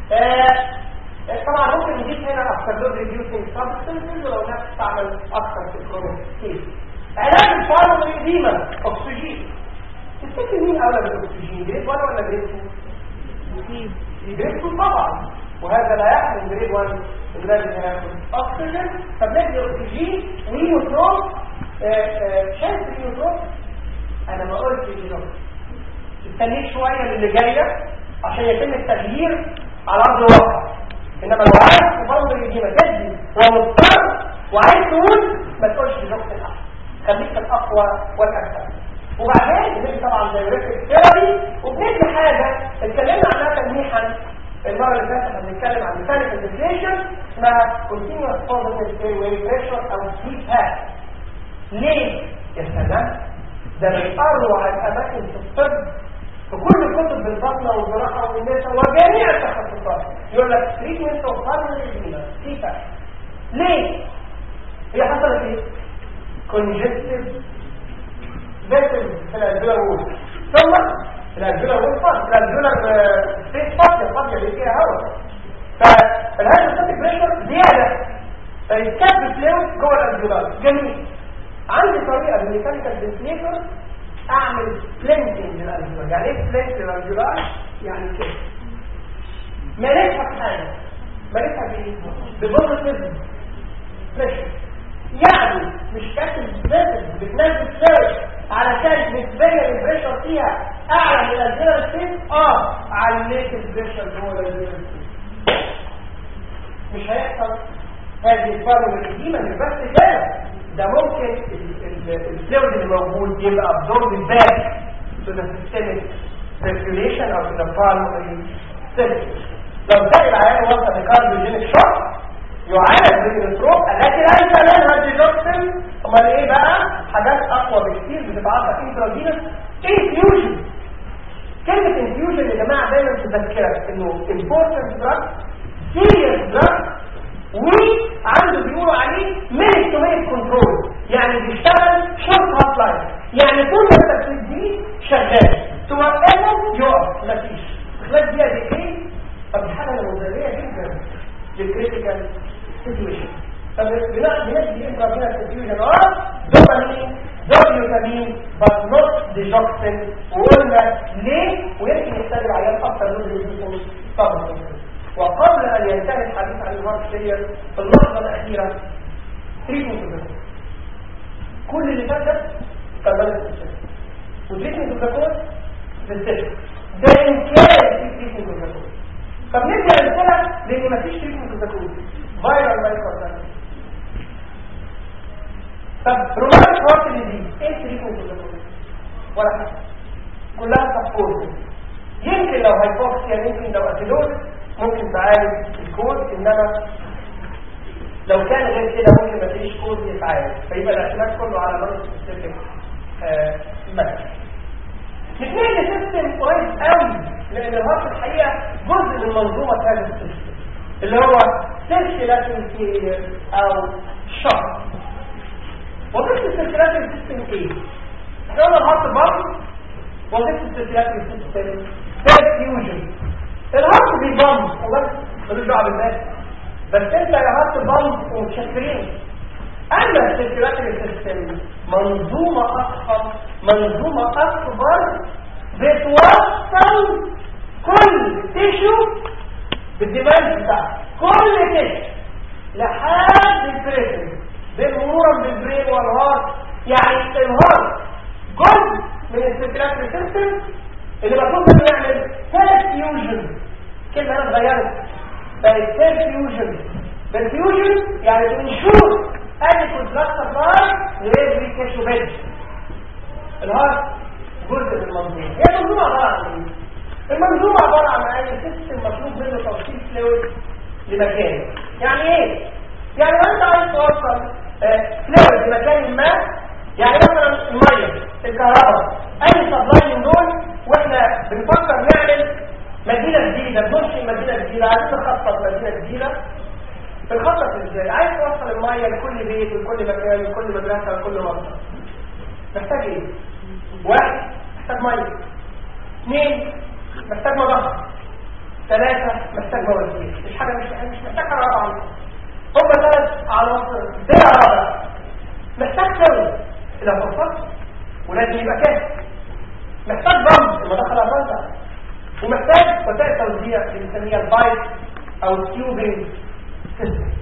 طبعا ممكن نجيب هنا افترلود ريديوسينج سبستنسز ولو الناس تستعمل اكثر في الكرونيك كيس علاج الفارم ديما اكسجين تفتكر مين اولى بالاكسجين جريد 1 ولا جريد 2 جريد 2 طبعا وهذا لا يحمل جريد 1 لازم ياخد اكسجين فبندي اكسجين ويوتروب شايف اليوتروب انا ما قلتش اليوتروب استنيك شويه للي جايه عشان يتم التغيير على ارض الواقع انما لو عايز تفضل الجيمة تدي ومضطر وعايز تقول ما تقولش بنفس الاحسن خليك الاقوى والاكثر وبعدين بنجي طبعا دايركت ثيرابي وبندي حاجه اتكلمنا عنها تلميحا المره اللي فاتت هنتكلم عن ميكانيكال ديفليشن اسمها كونتينوس بوزيتيف اير بريشر او سليب هاك ليه يا سلام ده من اروع الاماكن في الطب في كل كتب البطنة والجراحة والنساء وجميع التخصصات يقول لك تريتمنت اوف هارموني كيفا ليه؟ هي حصلت ايه؟ كونجستيف فيتل في الالفيولار وول ثم في الالفيولار وول فاضي في الالفيولار ستيت فاضية فاضية اللي فيها هواء فالهايدروستاتيك بريشر زيادة فيتكب فلويد جوه الالفيولار جميل عندي طريقة بالميكانيكال فنتليتر اعمل بلنتنج للالجولار يعني ايه بلنت للالجولار يعني كده مالكها بحاجه مالكها بايه ببوزيتيف بريشر يعني مش كاتب بوزيتيف بتنزل سيرش علشان نسبيا البريشر فيها اعلى من الالجولار ستيت اه عليت البريشر جوه الالجولار ستيت مش هيحصل هذه الفارم القديمه مش بس كده ده ممكن الفلويد اللي موجود يبقى absorbed back to the systemic circulation or to the pulmonary system لو ده العيان وصل لكارديوجينيك شوك يعالج بالانتروب التي ليس منها ديجوكسين امال ايه بقى حاجات اقوى بكتير بتتعاطى انتراجينس انفيوجن كلمه انفيوجن يا جماعه دايما تذكرك انه important drug serious drug وعنده بيقولوا عليه مينت تو مينت كنترول يعني بيشتغل شورت هات لاين يعني طول ما انت بتديه شغال توقفه يقف مفيش خلال دقيقه دقيقتين طب دي حاجه نموذجيه جدا للكريتيكال سيتويشن فبندي انترافينال انفيوجن اه دوبامين دوبيوتامين بس نوت ديجوكسين وقلنا ليه ويمكن يحتاج العيان اكتر من الريزيستنس طبعا وقبل ان ينتهي الحديث عن الهارت فيلير في اللحظه الاخيره تريتمنت كل اللي فات ده كان بلد وتريتمنت الدكتور بالسجن ده ان كان في تريتمنت الدكتور طب ندي امثله لان مفيش تريتمنت الدكتور فايرال مايكروبات طب روماتيك هارت ديزيز ايه تريتمنت الدكتور ولا حاجه كلها سبورت يمكن لو هايبوكسيا يمكن لو اسيدوز ممكن تعالج الكود انما لو كان غير كده ممكن ما فيش كود يتعالج فيبقى الاعتماد كله على نون سبيسيفيك ماتش الاثنين سيستم كويس قوي لان الهارت الحقيقه جزء من منظومه هذا السيستم اللي هو سيركيلاتوري او شوك وظيفه السيركيلاتوري سيستم ايه؟ احنا قلنا الهارت بامب وظيفه السيركيلاتوري سيستم فيوجن الهارت بيبامب وبس ملوش دعوه بالناس بس انت يا هارت بامب ومتشكرين اما السيركيلاتوري سيستم منظومه اضخم منظومه اكبر بتوصل كل تيشو بالدماغ بتاعها كل تيشو لحد البريزن بالمرورا بالبرين والهارت يعني الهارت جزء من السيركيلاتوري سيستم اللي مطلوب منه يعمل ثلاث فيوجن كلمه انا اتغيرت بقت ثلاث فيوجن بالفيوجن يعني تنشور adequate blood supply لريد تيشو بيد الهارت جزء من المنظومه هي منظومه عباره عن ايه المنظومه عباره عن اي سيستم مطلوب منه توصيل فلويد لمكان يعني ايه يعني لو انت عايز توصل فلويد لمكان ما يعني مثلا الميه الكهرباء اي سبلاي من دول واحنا بنفكر نعمل مدينه جديده بننشئ مدينه جديده عايزين نخطط مدينه جديده بنخطط ازاي عايز توصل الميه لكل بيت لكل مكان لكل مدرسه لكل منطقه محتاج ايه واحد محتاج ميه اثنين محتاج مضخه ثلاثة محتاج مواسير مش حاجة مش مش محتاج حاجة رابعة هم ثلاث عناصر زي رابعة محتاج سوي إذا فصلت ولازم يبقى كده محتاج بمب المضخة الأرضية ومحتاج وسائل توزيع اللي بنسميها البايت أو التيوبنج سيستم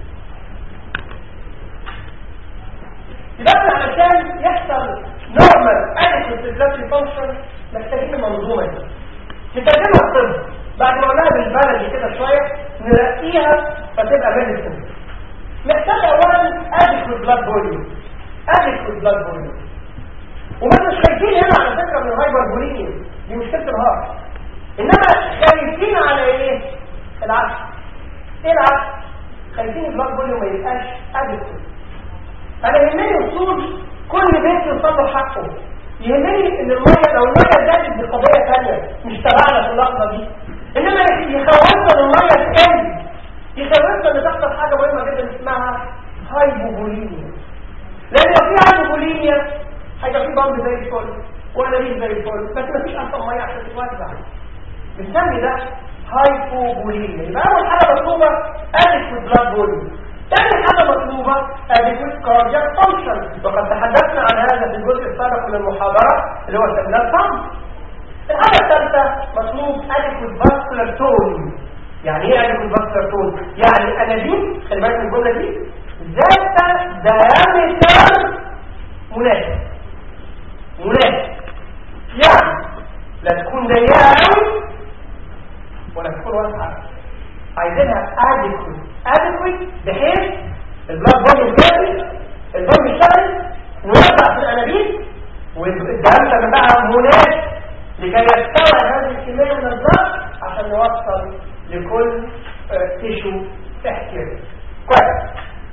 يبقى احنا علشان يحصل نورمال adequate circulatory function محتاجين المنظومة دي نترجمها الطب بعد ما قلناها بالبلدي كده شوية نرقيها فتبقى ميديسن محتاج اولا adequate blood volume adequate blood volume وما مش خايفين هنا على فكرة من الهايبر بوليميا دي مشكلة الهارت انما خايفين على ايه العكس ايه العكس خايفين البلاد فوليوم ما يبقاش adequate انا يهمني وصول كل بيت يوصل له حقه يهمني ان الميه لو الميه زادت دي قضيه ثانيه مش تبعنا في اللحظه دي انما يخوفنا ان الميه تقل يخوفنا ان تحصل حاجه مهمه جدا اسمها هايبوبوليميا لان لو في هايبوبوليميا هيبقى في بامب زي الفل وانابيب زي الفل بس مفيش اصلا ميه عشان تتوزع بنسمي ده هايبوبوليميا يبقى اول حاجه مطلوبه adequate blood volume ثاني حاجة مطلوبة adequate cardiac function وقد تحدثنا عن هذا في الجزء السابق من المحاضرة اللي هو سبيلات الصمت الحاجة الثالثة مطلوب adequate vascular tone يعني ايه adequate vascular tone؟ يعني انابيب خلي بالك من الجملة دي ذات diameter مناسب مناسب يعني لا تكون ضيقة قوي ولا تكون واسعة عايزينها adequate adequate بحيث البلاد فوليوم كافي البلد يشتغل نوزع في الانابيب والدم بتاعها مناسب لكي يستوعب هذه الكميه من الضغط عشان نوصل لكل تيشو احتياج كويس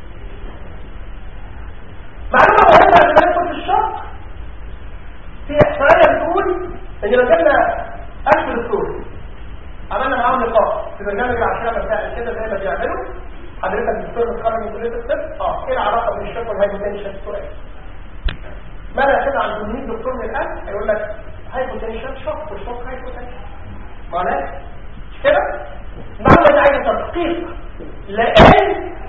معلومه مهمه عشان ندخل في الشق في احصائيه بتقول ان لو جبنا 1000 دكتور عملنا معاهم لقاء في برنامج العشاء مساء كده زي ما بيعملوا حضرتك دكتور متخرج من كليه الطب اه ايه العلاقه بين الشوك والهايبوتنشن سؤال ماذا كده عن 800 دكتور من الان هيقول لك هايبوتنشن شوك والشوك هايبوتنشن معناه مش كده المعلومه دي عايزه تدقيق لان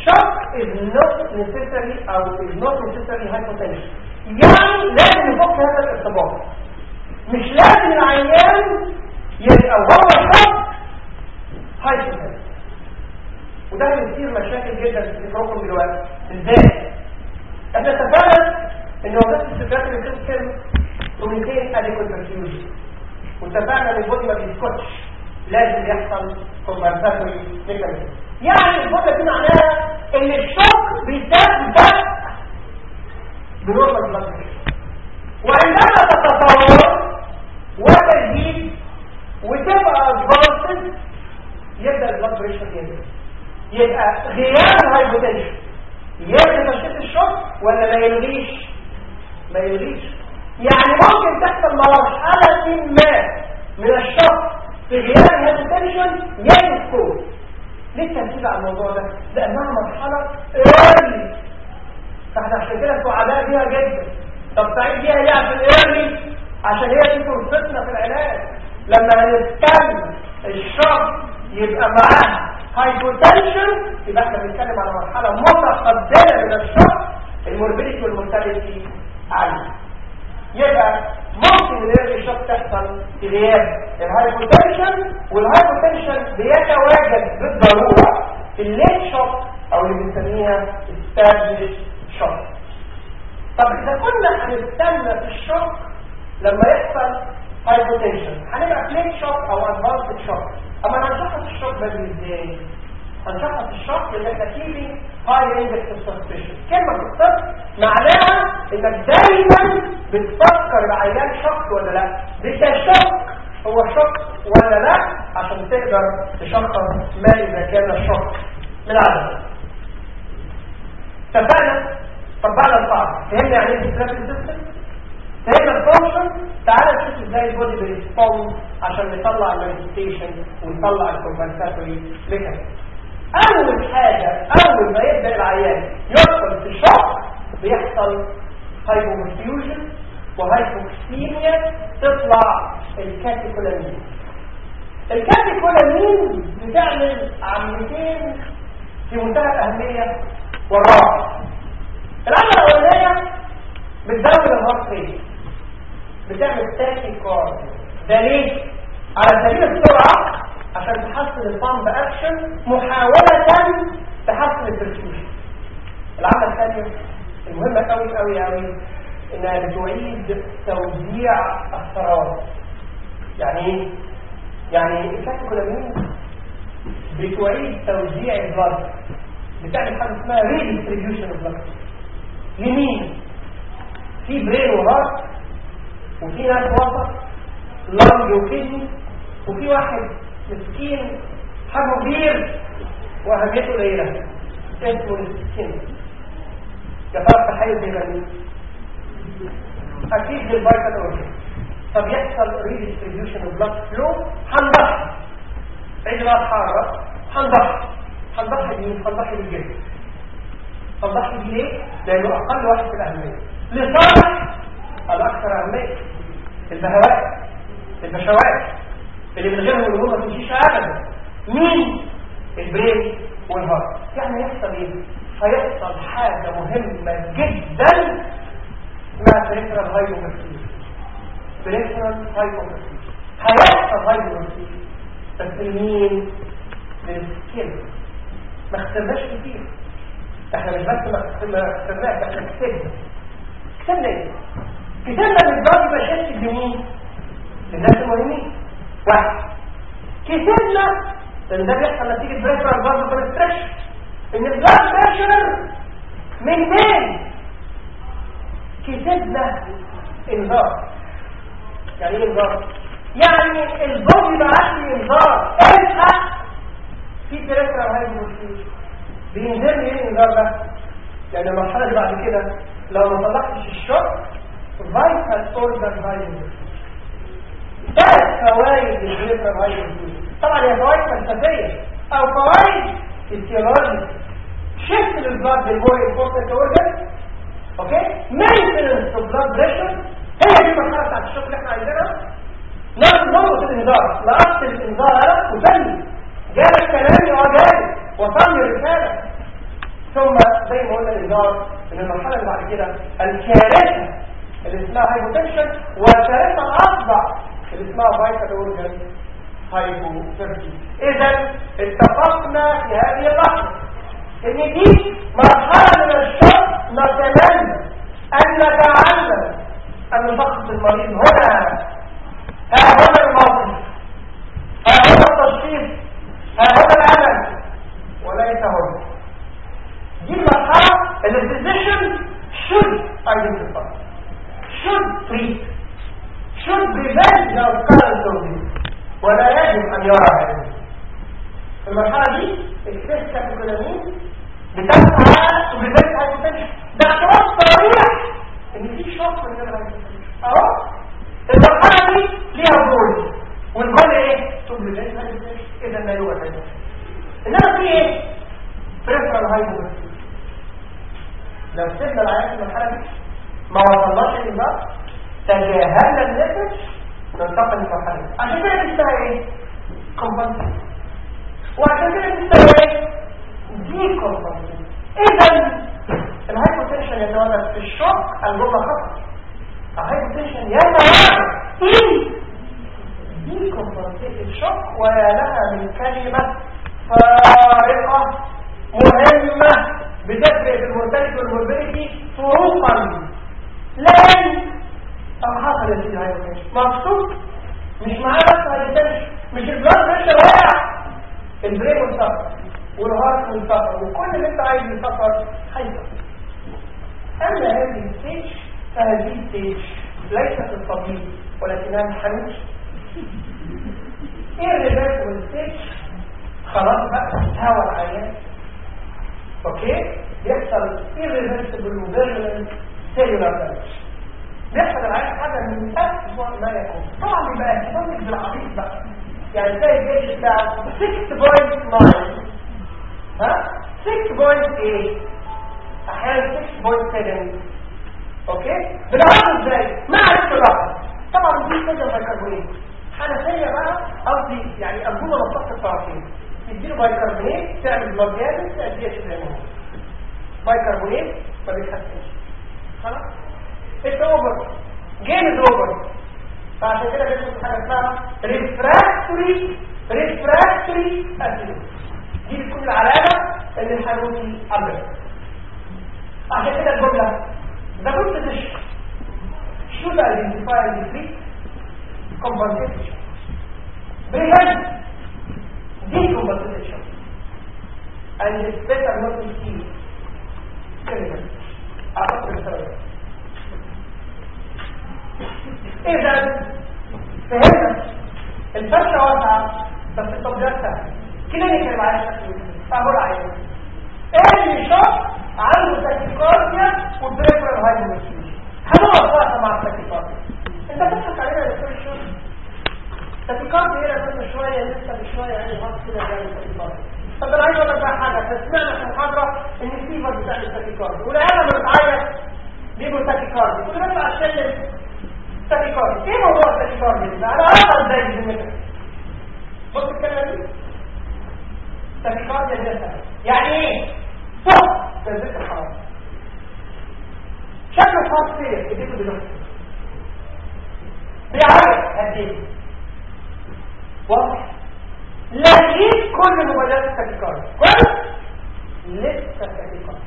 shock is not necessarily او is not necessarily hypotension يعني لازم يفك هذا الارتباط مش لازم العيان يبقى وهو شوك هايبوتنشن وده بيصير مشاكل جدا في فكركم دلوقتي ازاي احنا اتفقنا ان وظيفه السكرات سيستم توميتين اديكوت برفيوجن واتفقنا ان البودي ما بيسكتش لازم يحصل كومبنساتوري ميكانيزم يعني الجمله دي معناها ان الشوك بيتاخد بس بنورمال بلاد وعندما تتطور وتزيد وتبقى ادفانسد يبدا البلاد بريشر ينزل يبقى غياب الهايبوتنشن يلغي تشخيص الشوك ولا ما يلغيش ما يلغيش يعني ممكن تحصل مرحله ما من الشوك في غياب الهايبوتنشن يسكت ليه التركيز على الموضوع ده لانها مرحله ايرلي فاحنا عشان كده سعداء بيها جدا طب سعيد بيها ليه عشان ايرلي عشان هي دي فرصتنا في العلاج لما هنستنى الشخص يبقى معاه هايبوتنشن يبقى احنا بنتكلم على مرحله متقدمه من الشخص الموربيديتي والمورتاليتي عاليه يبقى ممكن الايرلي الشوك تحصل في غياب الهايبوتنشن والهايبوتنشن بيتواجد بالضروره في الليت شوك او اللي بنسميها استابلش شوك طب اذا كنا هنستنى في الشوك لما يحصل هايبوتنشن هنبقى في ليت شوك او ادفانسد شوك اما هنشخص الشوك بدري ازاي هنشخص الشوك لان احنا كيبي هاي اندكس اوف سسبشن كلمه في الطب معناها انك دايما بتفكر العيان شوك ولا لا بتشك هو شوك ولا لا عشان تقدر تشخص ما اذا كان الشوك من عدم اتفقنا طبقنا القاعده فهمنا يعني ايه ستريس سيستم فهمنا الفانكشن تعالى نشوف ازاي البودي بيرسبوند عشان نطلع المانيفستيشن ونطلع الكومبنساتوري ميكانيزم اول حاجة اول ما يبدأ العيان يدخل في الشوك بيحصل هايبومفيوجن وهايبوكسيميا تطلع الكاتيكولامين الكاتيكولامين بتعمل عمليتين في منتهى الاهمية والراحة العملية الاولانية بتزود الهارت ريت بتعمل تاكي كارد ده ليه؟ على سبيل السرعة عشان تحسن البامب اكشن محاولة تحسن البرفيوجن العملة الثانية المهمة قوي قوي قوي انها بتعيد توزيع الثروات يعني ايه؟ يعني الكاتيكولامين بتعيد توزيع البلد بتعمل حاجة اسمها ريديستريبيوشن اوف بلد لمين؟ في برين وهارت وفي ناس وسط لانج وكدني وفي واحد مسكين حجمه كبير واهميته قليله اسمه المسكين يا ترى تحيز يغني اكيد للفيتال اورجن طب يحصل ريديستريبيوشن اوف بلاد فلو هنضحي عيد بقى الحاره هنضحي هنضحي بمين؟ هنضحي بالجسم هنضحي بيه ليه؟ لانه اقل واحد في الاهميه لصالح الاكثر اهميه البهوات البشوات اللي من غيرهم الامور ما تمشيش ابدا مين البرين والهارت يعني هيحصل ايه هيحصل حاجه مهمه جدا اسمها بريفرال هايبومرسيس بريفرال هايبومرسيس هيحصل هايبومرسيس بس لمين للسكين ما اخترناش كتير احنا مش بس ما اخترناش احنا كتبنا كتبنا ايه كتبنا ان الضغط ما شافش لمين للناس المهمين واحد كتبنا لان ده بيحصل نتيجه بريفرال برضه كونستريكشن ان البلاد بريشر من مين كتبنا انذار يعني ايه انذار يعني البودي بعت لي انذار الحق في بريفرال هايبوثيسيس بينزل لي ايه الانذار ده يعني المرحله اللي بعد كده لو ما طلعتش الشوك فايتال اورجان هايبوثيسيس ثلاث فوائد للبريفرال هايبوثيسيس طبعا هي فوائد فلسفيه او فوائد فيسيولوجيه شيفت للبلاد بالمور امبورتنت اورجان اوكي مينتنس اوف بلاد بريشر هي دي المرحله بتاعت الشوك اللي احنا عايزينها ناخد نقطه الانذار لقطت الانذار وثاني جالك كلامي اه جالك وصلني الرساله ثم زي ما قلنا الإنذار إن المرحلة اللي بعد كده الكارثة اللي اسمها هايبوتنشن والكارثة الأفظع اللي اسمها فايتال أورجان هايبوتنشن إذا اتفقنا في هذه اللحظة إن دي مرحلة من الشر نتمنى أن نتعلم أن نشخص المريض هنا ها هنا الموقف ها هنا التشخيص ها هنا الألم وليس هنا دي المرحلة اللي الفيزيشن should identify should treat should prevent the occurrence of this ولا يجب أن يرى هذا المرحلة دي الكريس كابيكولامين بتسعى تبريفنت هايبوتنشن ده اعتراف صريح ان في شخص من غير هايبوتنشن اهو المرحلة دي ليها جول والجول ايه؟ تبريفنت هايبوتنشن اذا لا يوجد هايبوتنشن انما في ايه؟ بريفرال هايبوتنشن لو سيبنا العيان في المرحلة دي ما وصلناش للنار تجاهلنا النفس ننتقل للمرحلة دي عشان كده اسمها ايه؟ كومبنسيشن وعشان كده اسمها ايه؟ دي كومبنسيشن اذا الهايبوتنشن يتولد في الشوك الجملة خطأ الهايبوتنشن يتولد ان دي كومبنسيشن شوك ويا لها من كلمة فارقة مهمة بتفرق في المورتاليتي والموربيليتي فروقا لان طب حصل يا سيدي هايبوتنشن مبسوط مش معاه بس هايبوتنشن مش البلاد بريشر واقع البرين منتفر والهارت منتفر وكل اللي انت عايز ينتفر هينتفر اما هذه الستيج فهذه الستيج ليست الطبيب ولكنها الحنوش ايه الريفيرسبل ستيج خلاص بقى هوا العيان اوكي بيحصل irreversible وفيرمنت سيلولار دامج بيحصل العيان حاجه من اسوء ما يكون طبعا بيبقى اهتمامك بالعبيط بقى يعني تلاقي الجيش بتاعه 6.9 ها 6.8 احيانا 6.7 اوكي بنعرفه ازاي مع الرقم طبعا دي كده بيكربونات حنفيه بقى قصدي يعني انبوبه مصطفى الطرفين تديله بايكربونات تعمل مرجان تأديه زي ما هو بايكربونات ما بيتحسنش خلاص اتس اوفر جيم از اوفر فعشان كده بيحصل حاجه اسمها ريفراكتوري ريفراكتوري اسيد دي بتكون العلامه اللي الحانوتي ابيض عشان كده الجمله ده كنت تشك should identify and defeat compensation prevent decompensation and it's better not to see criminal أعتقد السبب إذا فهمنا الفرشة واسعة بس التطبيقات سهلة كلينيكال معايا شكل فأقول عايز اللي شخص عنده تاكيكارديا والبريفرال هايبوميسيوس هنقف وقفة مع التاكيكارديا انت بتضحك علينا يا دكتور الشغل تاكيكارديا هنا كل شوية لسه بشوية يعني غلط كده جاي التاكيكارديا طب انا عايز اقول لك بقى حاجه احنا سمعنا في المحاضره ان الفيفر بتاع التاكيكارديا والعيال لما بتعيط بيجوا تاكيكارديا كل ما عشان تاكيكارديا ايه موضوع التاكيكارديا ده انا اعرف ازاي بذمتك بص الكلمه دي تاكيكارديا ده يعني ايه فوق تنزيل الحراره شكل خاص فيه ايديكوا دلوقتي بيعرف قد ايه واضح لكن كل مبادرات التاكيكارديا كويس لسه تاكيكارديا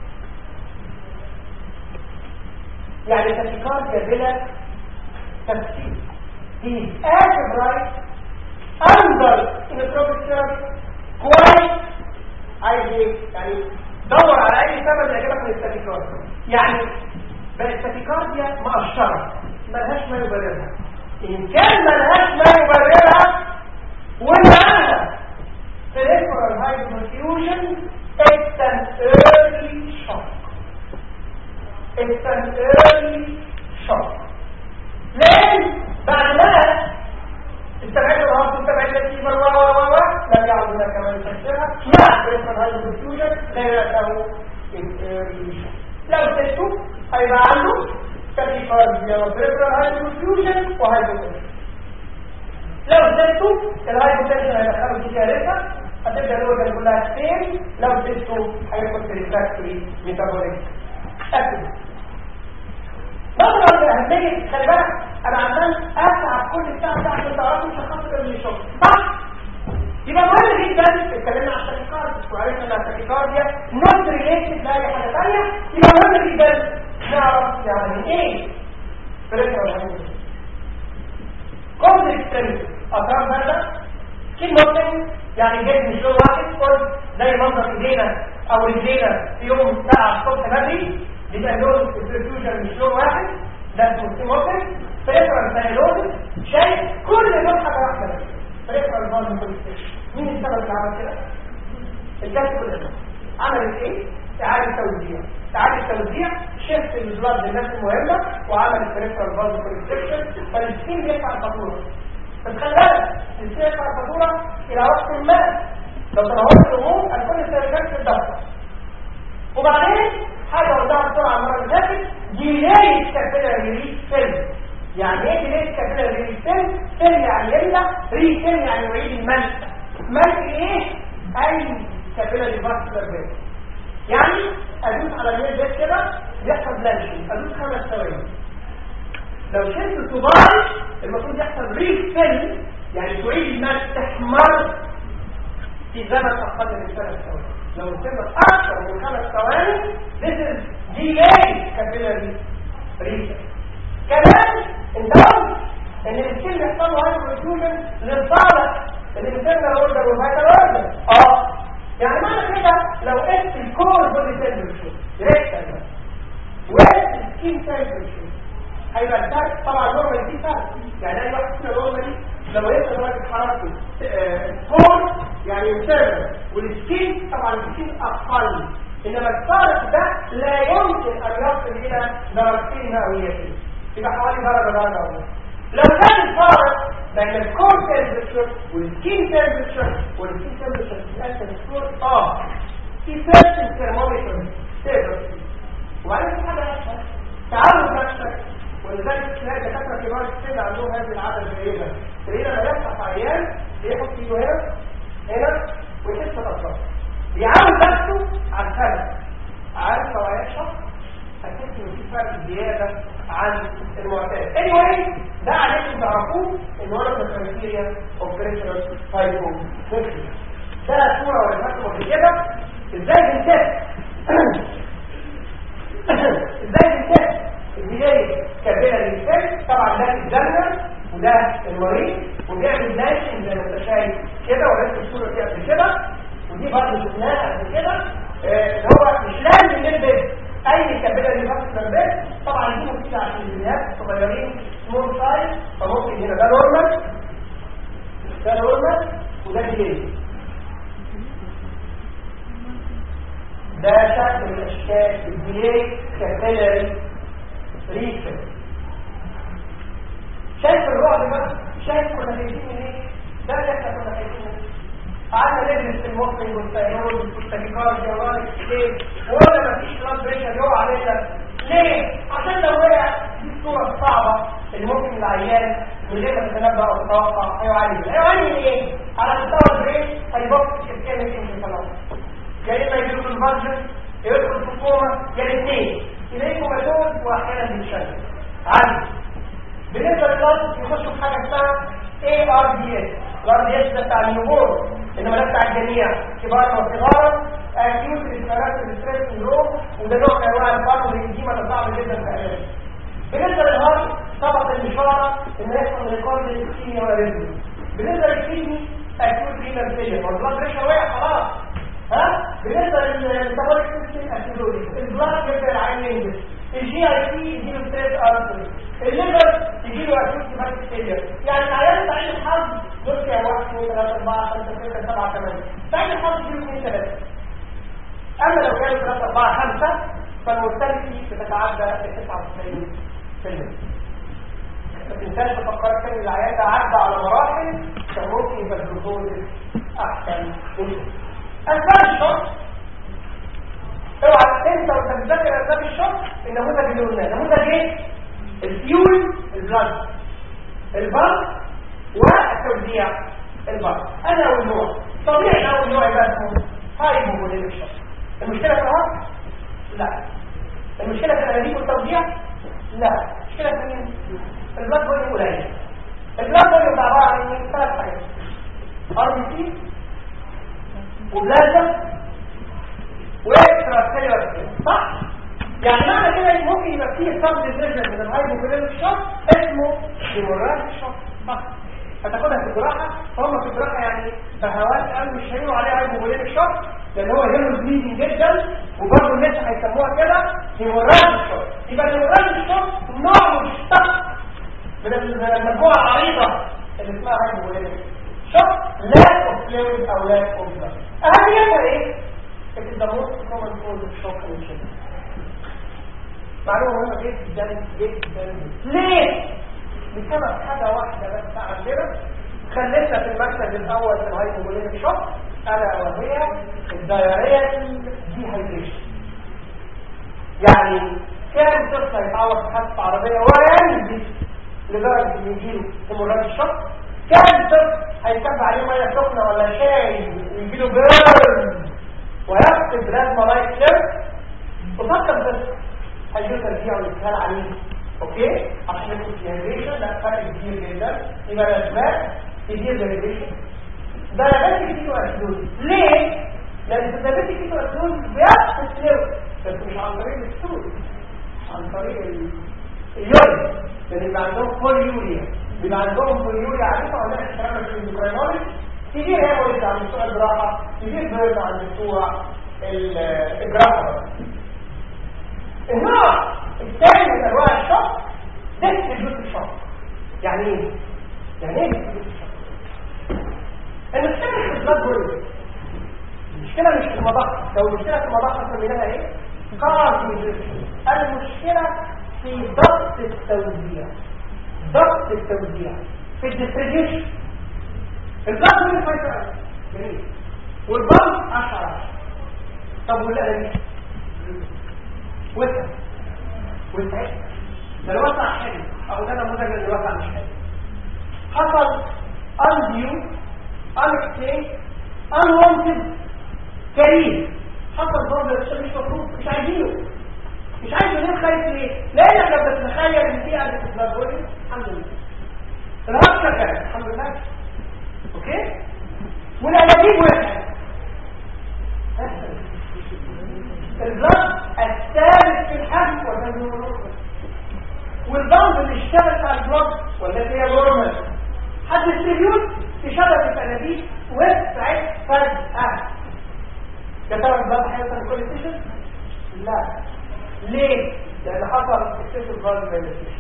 يعني تاكيكارديا بلا تفسير he is active right under introduction كويس عايز ايه يعني دور على اي سبب يعجبك من التاكيكارديا يعني بقى التاكيكارديا مقشره ملهاش ما يبررها ان كان ملهاش ما يبررها ومعاها peripheral hyperfusion it's an early shock it's an early shock لان بعد ما استبعد الهارت استبعد الفيبر و و و لم يعد هناك كمان يفسرها مع peripheral hyperfusion لا يعتبر in early shock لو سيبته هيبقى عنده تاكيكارديا وبريفرال هايبوفيوجن وهايبوتنشن لو زدته الهايبوتنشن هيدخله في كارثه هتبدا الاورجن كلها ستيل لو سبته هيدخل في ريفراكتوري ميتابوليك اكتف نظرا لاهميه خلي بالك انا عمال اسعى كل ساعه ساعه عشان تعرفوا شخص اللي شغل صح يبقى مهم جدا اتكلمنا عن التاكيكارديا وعرفنا ان التاكيكارديا نوت ريليتد لاي حاجه ثانيه يبقى مهم جدا نعرف يعني ايه بريفرال كومبلكس ستريس اطراف بارده كلمه يعني جسم مش لون واحد قلت زي منظر ايدينا او رجلينا في يوم ساعه الصبح بدري يبقى لون البرفيوجن مش لون واحد ده اسمه سيموتريك بريفرال سايلوز شايف كل لون حاجه واحده بس بريفرال فالف كونستيشن مين السبب اللي عمل كده؟ الكاتب كلها عملت ايه؟ اعاده توزيع اعاده توزيع شفت البلاد للناس المهمه وعملت بريفرال فالف كونستيشن فالسكين بيدفع الفاتوره بس خلي بالك السكين يدفع الفاتوره الى وقت ما لو تناولت الامور الكل سيرجعك في الدفع وبعدين حاجه قلتها بسرعه المره اللي فاتت ديلاي كابيلاري ريليس فيلم يعني ايه ديلاي كابيلاري ريليس فيلم؟ فيلم يعني يملى ري فيلم يعني يعيد الملء ملء ايه؟ اي كابيلاري فاسكولار بيت يعني ادوس على النيل ده كده يحصل بلانشنج ادوس خمس ثواني لو شلت صباعي المفروض يحصل ري فيلم يعني تعيد الملء تحمر في زمن اقل من ثلاث ثواني لو وصلنا اكثر من خمس ثواني this is delay capillary reset كمان انت قلت ان السكين بيحصل له هايبرفيوجن للصالح الانترنال اوردر والفايتال اوردر اه يعني معنى كده لو قلت الكور بودي تمبرتشر ريكتال والسكين تمبرتشر هيبقى الفرق طبعا نورمال دي فرق يعني اي واحد فينا نورمالي لما يوصل درجه حرارته كور يعني انترنال والسكين طبعا السكين اقل انما الفارق ده لا يمكن ان يصل الى درجتين مئويتين يبقى حوالي درجه درجه ونص لو كان الفارق بين الكور تمبرتشر والسكين تمبرتشر والسكين تمبرتشر بتاعت الكور اه في سيرشن ثرمومتر تقدر وبعدين في حاجه اسهل تعرف نفسك ولذلك تلاقي دكاتره كبار السن عندهم هذه العاده الجيده تلاقيه لما يفتح عيان يحط ايده هنا هنا ويحس بالاطراف يعود نفسه على الفرق عارف لو هيشرب هتحس ان في فرق زياده عن المعتاد anyway ده عليكم تعرفوه ان هو الكريتيريا اوبريشنال فايبو ده صوره ولا فاكره قبل كده ازاي بنتست ازاي بنتست البدايه كابيلاري الفيل طبعا ده الجنة وده المريض وبيعمل داشن زي ما انت شايف كده ولسه الصوره دي قبل كده ودي برضه شفناها قبل كده اللي هو مش لازم نلبس اي كابيلاري فاسكولار بيت طبعا دي مفيده عشان البنات الصغيرين سمول سايز فممكن هنا ده نورمال ده نورمال وده ديلي ده شكل من اشكال الديلي كابيلاري ريسل شايف الرعب بقى شايف كنا خايفين من ايه ده اللي احنا كنا خايفين منه قعدنا ندرس في المخرج والثيرود والتاكيكارديا ليه ولا مفيش بلاد بريشر يقع علينا ليه عشان لو وقع دي الصوره الصعبه اللي ممكن العيان من غير ما تتنبأ او تتوقع هيعاني هيعاني من ايه على مستوى البرين هيبص في الكامل انفصالات يا اما يجيله في الفرجن يدخل في الكوما يا الاثنين تلاقيه كوماتوز واحيانا بيتشل عادي بالنسبه للناس يخشوا في حاجه اسمها اي ار دي اس الار دي اس ده بتاع النمور انما ده بتاع الجميع كبارا وصغارا اكيوت ريسبيراتوري ستريس سندروم وده نوع من انواع الفرق والانجيما ده صعب جدا في العلاج بالنسبه للهارت طبق الاشاره ان يحصل ريكورد للكيميا والريزم بالنسبه للكيدني اكيوت رينال فيلير والبلاد بريشر وقع خلاص ها بالنسبه للميتابوليك سيستم اسيدوري البلاد يبدا العين ينزل الجي اي سي يجيله ستريس ارتري الليفر يجيله اكيوت هيباتيك فيلير يعني العيان سعيد الحظ بص يا 1 2 3 4 5 6 7 8 سعيد الحظ يجيله 2 3 اما لو كانوا 3 4 5 فالمورتاليتي بتتعدى ال 99% ما تنساش تفكرك كان العيان ده عدى على مراحل كان ممكن يبقى الجلوكوز احسن منه اسباب الشرط اوعى تنسى وانت بتذاكر اسباب الشرط النموذج اللي قلناه نموذج ايه الفيول البلد البلد والتوزيع البلد انا والنوع طبيعي اول نوع يبقى اسمه هايبوفوليميك شوك المشكله في الهارت لا المشكله في الانابيب والتوزيع لا المشكله في مين البلاد فوليوم قليل البلاد فوليوم ده عباره عن ايه ثلاث حاجات ار بي سي وبلازا واكسترا سيلولار صح يعني معنى كده ان ممكن يبقى فيه سب ديفيجن من الهايبوفوليميك شوك اسمه هيموراجيك شوك صح هتاخدها في الجراحه فهم في الجراحه يعني بهوات قلب مش هيقولوا عليها هايبوفوليميك شوك لان هو هيرو بليدنج جدا وبرضه الناس هيسموها كده هيموراجيك شوك يبقى الهيموراجيك شوك نوع مشتق من المجموعه العريضه اللي اسمها هايبوفوليميك شوك لاك اوف فلويد او لاك اوف بلاد اهميتها ايه؟ It is the most common cause of shock in children. معلومة مهمة جدا جدا ليه؟ بسبب حاجة واحدة بس عندنا خلتنا في المركز الأول في الهايبوبوليميك شوك ألا وهي الدايريال ديهايدريشن يعني كان طفل هيتعرض في حادثة عربية وينزل لدرجة إن يجيله هيموراجيك شوك كان طفل هيتكب عليه مية سخنة ولا شاي ويجيله بيرن ويفقد لازمة لايك لير وفكر بس هيجيله ترجيع ويتهال عليه اوكي عشان يكون ديهايدريشن لا فرق كبير جدا يبقى الاسباب كتير ديهايدريشن ده نباتي كيتو اسيدوز ليه؟ لان في النباتي كيتو اسيدوز بيفقد لير بس مش عن طريق الستول عن طريق اليورين لان يبقى عندهم فول يوريا بيبقى عندهم فول يوريا عارفه ولا احنا الكلام في الاندوكراينولوجي كتير هيموريز عند بتوع الجراحه كتير بيرد عند بتوع الجراحه النوع الثاني من انواع الشوك ديستريبيوت شوك يعني ايه؟ يعني ايه ديستريبيوت شوك؟ المشكله مش في البلاد فوليوم المشكله مش في المضخه لو المشكله في المضخه سميناها ايه؟ كارديولوجي المشكله في ضغط التوزيع ضغط التوزيع في الديستريبيوشن البلاد فوليوم فايتر جميل والبلد 10 طب والقلب وسع وسع ده الوسع حلو او ده نموذج اللي الوسع مش حلو حصل undue unexplained unwanted كريم حصل برضه الشيء مش مفروض مش عايزينه مش عايز ليه خايف ليه لانك لما تتخيل ان في قلب في البلاد الحمد لله الهرب شغال الحمد لله اوكي والانابيب وقعت الضغط الثالث في الحجم ولا النورمال والضغط اللي اشتغلت على البلد ولا هي نورمال حد السيريوت في شبكه الانابيب وسعت فجاه يا ترى الضغط هيوصل لكل ستيشن؟ لا ليه؟ لان حصل اكسس الضغط فيلسيشن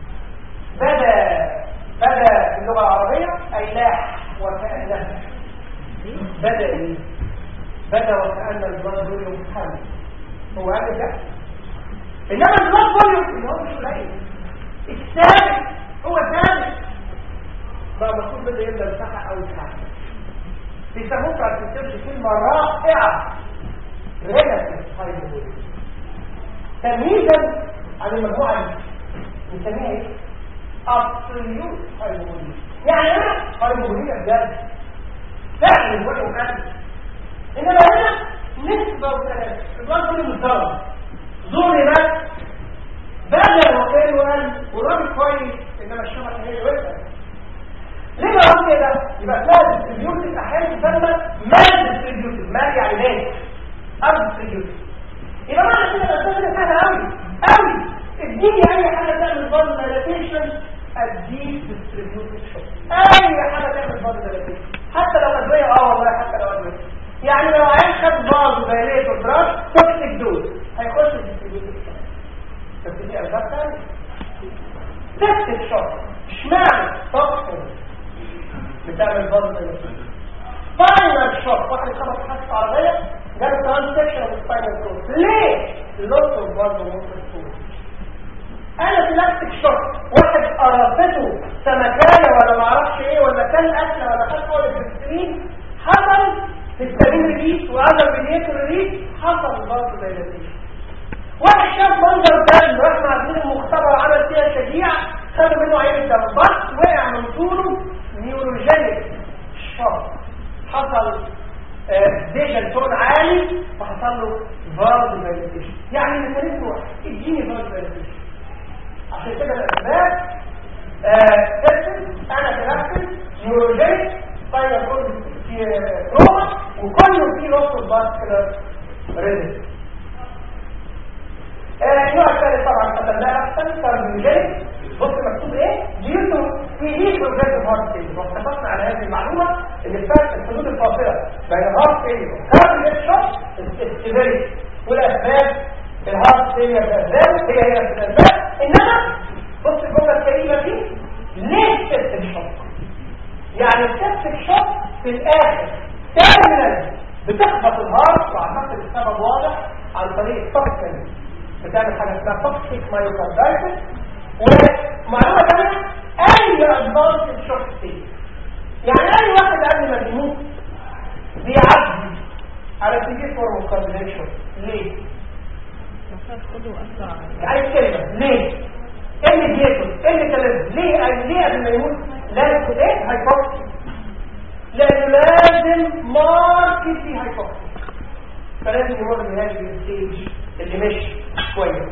بدا بدا في اللغه العربيه اي لاح وكانه بدا ايه؟ بدا وكان البلد فوليوم حمل هو قال ده انما البلد فوليوم اللي هو مش قليل الثابت هو ثابت بقى المفروض بدا يبدا مساحه او مساحه بيسموه على السيرش كلمه رائعه ريلاتيف هاي فوليوم تمييزا عن المجموعه دي بنسميها ايه؟ ابسوليوت هاي فوليوم يعني انا هاي فوليوم بجد فعلا الفوليوم قل انما هنا نسبة وثلاثة البلد كله متضرب زوري بس بدل وكان وقال والراجل كويس انما الشبكة هي اللي وقفت ليه بقول كده؟ يبقى اسمها ديستريبيوتد احيانا تسمى مال ديستريبيوتد مال يعني مال اب ديستريبيوتد يبقى معنى كده الاساس ده سهل قوي قوي اديني اي حاجه تعمل بال ماليتيشن اديك ديستريبيوتد شوك اي حاجه تعمل بال ماليتيشن حتى لو ادويه اه والله حتى لو ادويه يعني لو عايز خد بعض بيانات ودراج توكسيك دوز هيخش في الديستريبيوتد شوك بس دي اسباب ثانيه توكسيك شوك اشمعنى توكسيك بتعمل بضل سباينال شوك واحد خبط في حادثه عربيه جاله ترانسكشن اوف سباينال كورد ليه؟ لوس اوف برضه ممكن تكون انافيلاكتيك شوك واحد قرصته سمكانه ولا معرفش ايه ولا كان اكله ولا خد فوق البكتيرين حصل هستامين ريليس وعدم ريليتور ريليس حصل برضه دايلاتيشن واحد شاف منظر دم واحنا عاملين المختبر عمل فيها شجيع خدوا منه عين الدم بس وقع من طوله نيوروجينيك شوك حصل فيجن تون عالي فحصل له فارد فاليديشن يعني الميكانيزم واحد اديني فارد فاليديشن عشان كده الاسباب سيستم انا تنفس نيوروجينيك سباينال كورد في روما وكله فيه لوس الباسكولار ريزم النوع الثالث طبعا قتلناه احسن كارديوجينيك بص مكتوب ايه ديوتو في ليه بروجريسيف هارت فيلير واتفقنا على هذه المعلومه ان الفرق الحدود الفاصله بين الهارت فيلير والكارديو شوك السيفيريتي والاسباب الهارت فيلير الاسباب هي هي الاسباب انما بص الجمله الكريمه دي ليه السيستم شوك يعني السيستم شوك في الاخر تيرمينال بتخبط الهارت واعتقد السبب واضح عن طريق التوكسين بتعمل حاجه اسمها توكسيك مايوكاردايتس ومعلومه ثانيه اي ادفانس شوك ستيت يعني اي واحد قبل ما بيموت بيعدي على تيجي فورم كاردينيشن ليه؟ عايز كلمه ليه؟ ايه اللي بياكل؟ ايه اللي كلام؟ ليه ليه قبل ما يموت لازم ايه؟ هيفوكس لانه لازم ماركت في هيفوكس فلازم يمر بهذه الستيج اللي مش كويس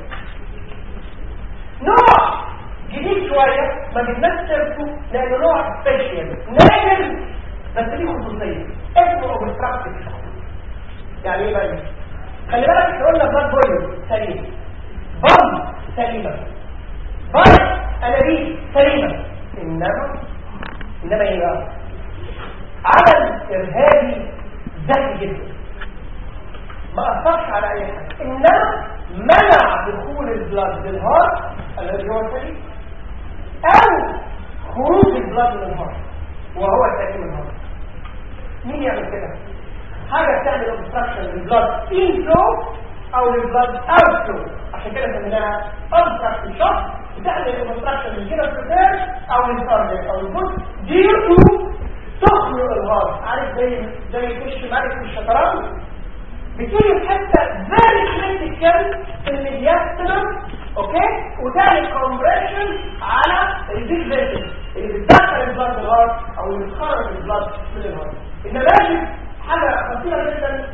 نوع جديد شوية ما جبناش سيرته لأنه نوع سبيشال نادر بس ليه خصوصية اسمه اوبستراكتيف يعني ايه بقى خلي بالك احنا قلنا بلاد بويل سليم بام سليمة بام انابيب سليمة انما انما ايه بقى عمل ارهابي ذكي جدا ما اثرش على اي حاجه انما منع دخول البلاد للهارت الذي هو السليم او خروج البلاد للهارت وهو السليم الهارت مين يعمل كده حاجه بتعمل اوبستراكشن للبلاد انفلو او للبلاد اوتفلو عشان كده سميناها اوبستراكشن شوك بتعمل اوبستراكشن للجينر بريفير او للكاردياك او للبوت ديو تو تخلق الهارت عارف زي زي كش ملك في الشطرنج بتيجي في حته فيري كريتيكال في الميدياستنم اوكي وتعمل كومبريشن على البيج فيسل اللي بتدخل البلاد الهارت او اللي بتخرج البلاد من الهارت النماذج حاجه خطيره جدا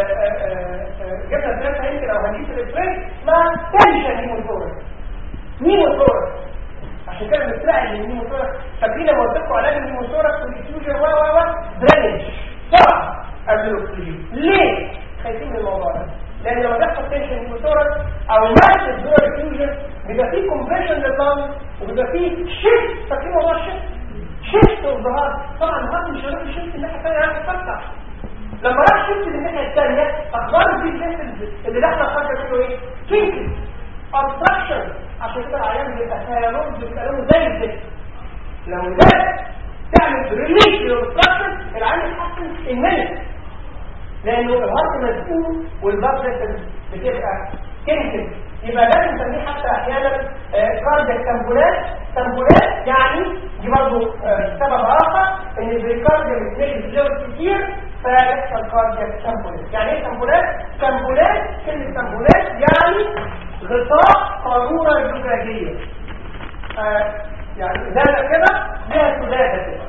جبنا ثلاثه يمكن او هنجيب في الاسبريس اسمها تنشن هيموثورس هيموثورس عشان كده بنتلاقي ان الهيموثورس فاكرين لما قلت لكم علاج الهيموثورس والاكسجين و و و درينج طبعا قبل الاكسجين ليه؟ خايفين من الموضوع ده لان لما بيحصل تنشن هيموثورس او ماس الدور الفيوجن بيبقى فيه كومبريشن لللنج وبيبقى فيه شيفت فاكرين موضوع الشيفت شيفت والظهار طبعا الهارت مش هيروح يشيفت الناحيه الثانيه هيتفتح لما راح شفت الناحيه الثانيه اخبار البيت اللي داخله خارجه منه ايه كينكي obstruction عشان كده العيان بيبقى ثيرويد بيبقى لونه زي الزفت لو ده تعمل ريليش للobstruction العيان يتحسن المنت لانه الهارت مسؤول والبلد بتبقى كينكي يبقى ده بنسميه حتى احيانا كاردياك تنبولات تنبولات يعني دي برضه سبب اخر ان البريكارديا بتلاقي فلويد كتير فيحصل كاردياك تنبولات يعني ايه تنبولات تنبولات كلمه تنبولات يعني غطاء قاروره زجاجيه آه يعني ازازه كده ليها سداده كده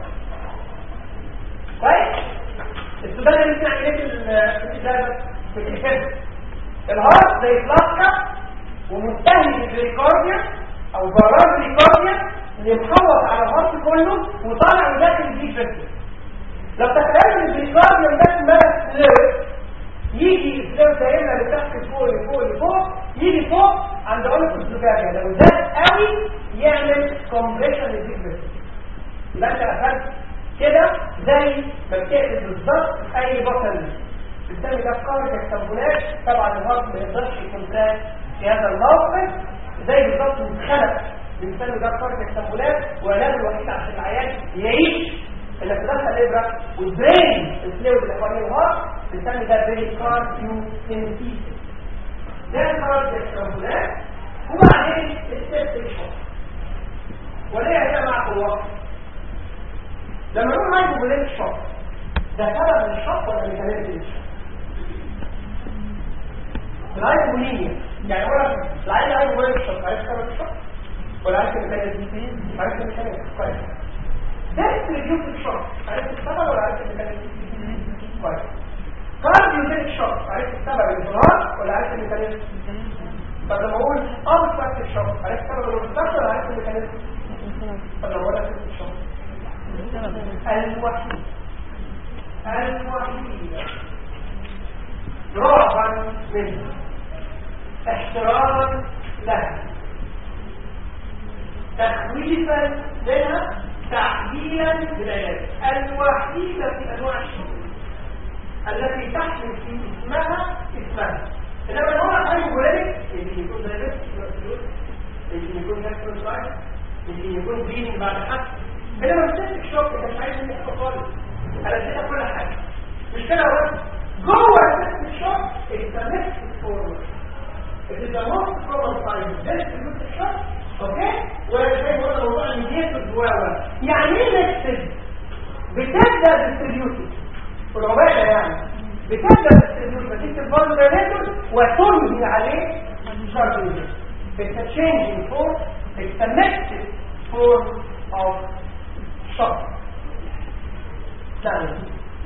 كويس السداده اللي بتعمل ايه في الازازه بتتكسر الهارت زي فلاسكه ومنتهي بالريكارديا او براد الريكارديا اللي محوط على الهارت كله وطالع وداخل الديب فيسل لو تخيلت الريكارديا ده اسمها فلويد يجي الفلويد ده هنا لتحت فوق لفوق لفوق يجي فوق عند عنق الزجاجه لو زاد قوي يعمل كومبريشن للديب فيسل يبقى انت اخدت كده زي ما بتقلب بالظبط اي بطل بالتالي ده كاردياك تنبولات طبعا الهارت ما يقدرش يكونتراكت في هذا الموقف زي بالظبط اتخلق بنسمي ده كاردياك تنبولات والعلاج الوحيد عشان العيان يعيش انك تدخل ابره وتدرين الفلويد اللي حوالين الهارت بنسمي ده بري كارديو سينثيسيس ده كاردياك تنبولات وبعدين السيستم شوك وليه هنا معكم الوقت لما نقول مايكروبوليت شوك ده سبب الشوك ولا ميكانيزم الشوك الهايبوليميا يعني اولا العين هايبوليميا الشوك عارف سبب الشوك ولا عارف الميكانيزم عارف الميكانيزم كويس ده ريديوس الشوك عارف السبب ولا عارف الميكانيزم طيب كارديوجينيك شوك عرفت السبب الانفجار ولا عرفت الميكانيزم طب لما اقول اوبستراكتيف شوك عرفت السبب الانفجار ولا عرفت الميكانيزم طب لما اقول لك الشوك الوحيد الوحيد رعبا منه احتراما لها تخويفا منها تعديلا بالعلاج الوحيدة في انواع الشغل التي تحمل في اسمها اسمها انما هو هايبوليك اللي يكون دايركت اللي يكون نفس لايف اللي يكون بين بعد حد انما السيستك شوك انت مش عايز منك خالص انا اديتك كل حاجه مش كده بس جوه السيستك شوك انت نفس فورمولا It is the most common sign of distributed shock اوكي وزي ما قلنا موضوع الميديتور جواه يعني ايه نكتب بتبدا ديستريبيوتد والعباده يعني بتبدا ديستريبيوتد نتيجه الفولنريتور وتنهي عليه شرط It's a changing form, it's a mixed form of shock. ثاني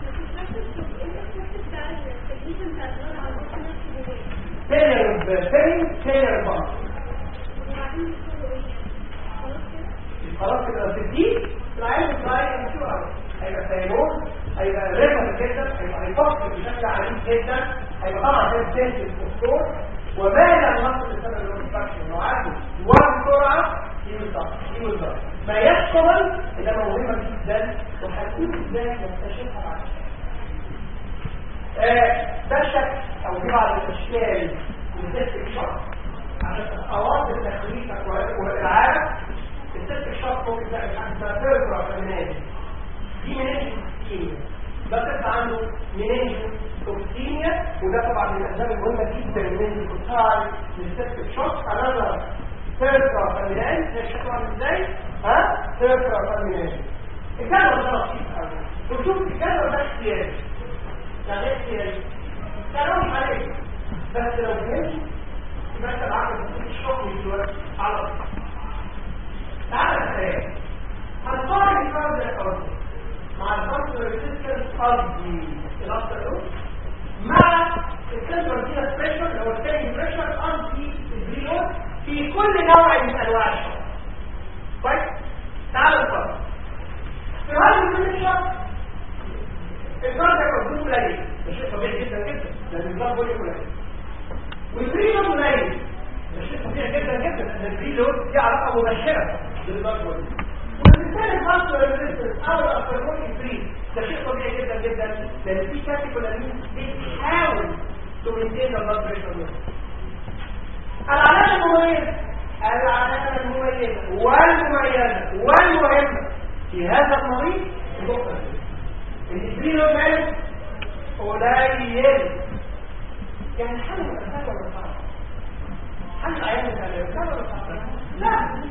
failure of pain, failure of bond. خلاص كده في دي العين بتاعي ان شو هيبقى سيمون هيبقى ريفر جدا هيبقى هيفكر بشكل عنيف جدا هيبقى طبعا ده سنس الدكتور وما لم نصل لسبب الانفكشن لو عدوا وبسرعه يوصل يوصل ما يحصل انما مهمه جدا وهنقول ازاي نكتشفها بعد ده الشكل او دي بعض الاشكال لست الشخص عشان اواصل تخليفك والالعاب الست الشخص ممكن تلاقي حاجه اسمها تيربرا فمناجي دي مناجي توكسينيا ده تبقى عنده مناجي توكسينيا وده طبعا من الاسباب المهمه جدا من الكتار للست الشخص انا تيربرا فمناجي هي الشكل عامل ازاي ها تيربرا فمناجي الجدول ده لطيف قوي وشوف الجدول ده اختياري يعني ايه اختياري كلام عليك بس لو فهمت يبقى انت معاك الشغل دلوقتي على طول تعالى الخيال هنقارن الفرد الارضي مع الفرد ريزيستنس قصدي الافتر مع السنتر دي بريشر اللي هو الثاني بريشر انتي بريلود في كل نوع من انواع الشغل كويس تعالى الفرد في هذا الشخص الفرد يبقى قليل ده شيء طبيعي جدا جدا لان البلاد فوليوم قليل والبريلود قليل ده شيء طبيعي جدا جدا لان البريلود دي علاقه مباشره بالبلاد فوليوم والمثال الخاص بالريزستنس او الافرمون فري ده شيء طبيعي جدا جدا لان في كاتيكولامين بتحاول تمنتين البلاد بريشر العلامه المميزه العلامه المميزه والمميزه والمهمه في هذا المريض النقطه دي البريلود مالك قليل يعني حل الأسئلة ولا صعب حل العيان الأسئلة ولا صعب لا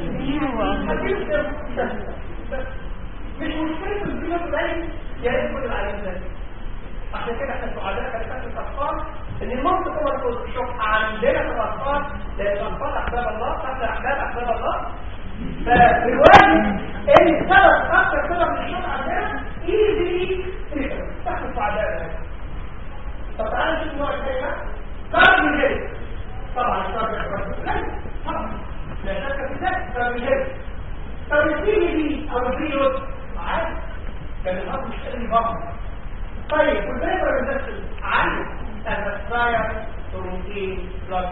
مش مشكلة البيلة قليل يا ريت كل العيان ده عشان كده احنا سعداء كلمات الأطفال ان المنطق هو الشوف عندنا في الأطفال لأن الأطفال أحباب الله حتى أحباب أحباب الله فالواجب ان السبب اكثر سبب من الشوف عندنا ايزي تريكر تحت السعداء طب تعالى نشوف النوع الثاني كارب الجلد طبعا الكارب الجلد طبعا لا شك في ذلك كارب الجلد طب السي دي او البريود عادي كان الارض مش قادر يبقى طيب والبريفر ريزكشن عادي الاسباير تورنتين بلاد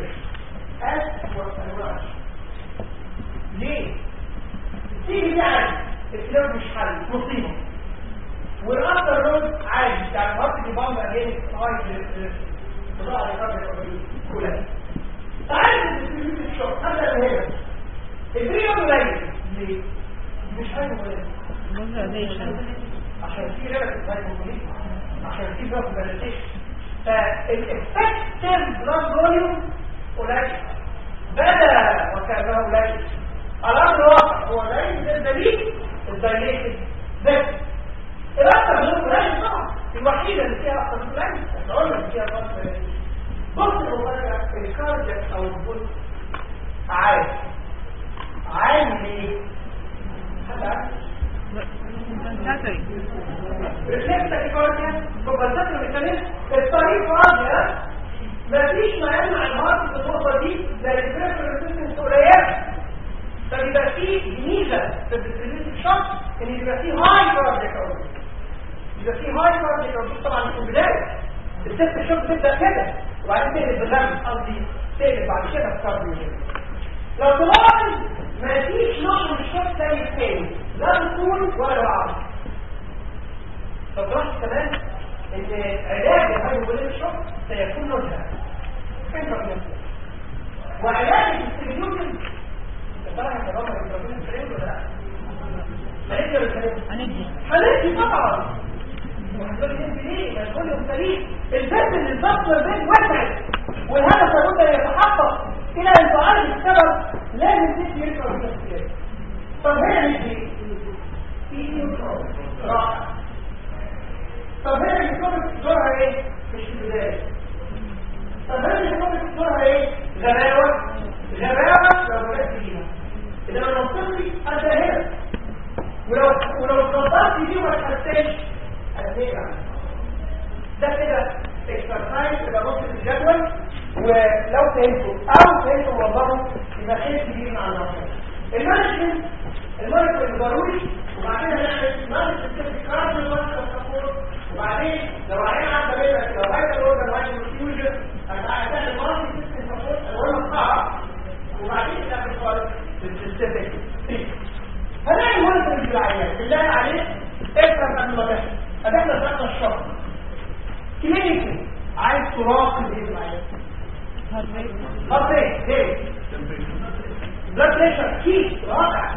اسوأ انواع ليه؟ السي دي عادي الكلام مش حل مصيبه والاخر رود عادي يعني الهارت دي بامب اجين هاي تضاع لقدر كلها تعالى نستفيد الشغل هذا الهيئة البريود قليل ليه؟ مش حاجة قليل عشان في ريلاتيف هايبوكوليزم عشان في بلاد بلاتيشن فالافكتيف بلاد فوليوم قليل بدا وكانه قليل على ارض الواقع هو قليل ده الدليل الدايليتد بس الأكثر من قليل طبعا الوحيدة اللي فيها أكثر من قليل العلمة اللي فيها أكثر من قليل بص المفاجأة الكاردياك أو البول عالي عالي ليه؟ حد عارف؟ ريفلكس تاكيكارديا كومبنساتوري ميكانيزم الطريق فاضي مفيش ما يمنع الهارت في النقطه دي لان البريفر ريزيستنس قليله فبيبقى فيه ميزه في الديستريبيوتد شوك ان يبقى فيه هاي كارديك اوت يبقى فيه هاي كارديك اوت طبعا في البدايه الست شوك تبدا كده وبعدين تقلب بالرمز قصدي تقلب بعد كده الكارديو لو تلاحظ مفيش نوع من الشوك زي الثاني لا طول ولا عرض طب تلاحظ كمان ان علاج الهايبوبوليك الشوك سيكون نزهه وعلاج الديستريبيوشن ترى يا بابا الديستريبيوشن فريم ولا لا؟ هندي ولا هندي؟ هندي طبعا وهتقول لي انت ليه؟ ما تقول لي سليم الباب اللي الضغط البيت وسعت والهدف لابد ان يتحقق الى ان تعالج السبب لازم تدي يرفع التفكير طب هنا نجي في رائع طب هنا الكتب دورها ايه؟ مش في البدايه طب هنا الكتب دورها ايه؟ غباوه غباوه لو بدات فيها انما المنطقي انت هنا ولو ولو اتفضلت دي وما تحسنش هتنقع ده كده اكسرسايز يبقى نص الجدول ولو فهمتوا او فهمتوا موضوعه يبقى خير كبير مع النظر المانجمنت المانجمنت ضروري وبعدين هنعمل مانجمنت كارد وبعدين لو عين عدى بينك لو عايز الاورجن وعايز الفيوجن هتعمل مالتي سيستم سبورت الاول صعب وبعدين تعمل خالص السبيسيفيك هنعمل مانجمنت بالعيان بالله عليك افهم قبل ما تحصل ادخل ذات الشخص كلينيكي عايز تراقب ايه العيان هارت ريت ليه بلاد بريشر كيس رائع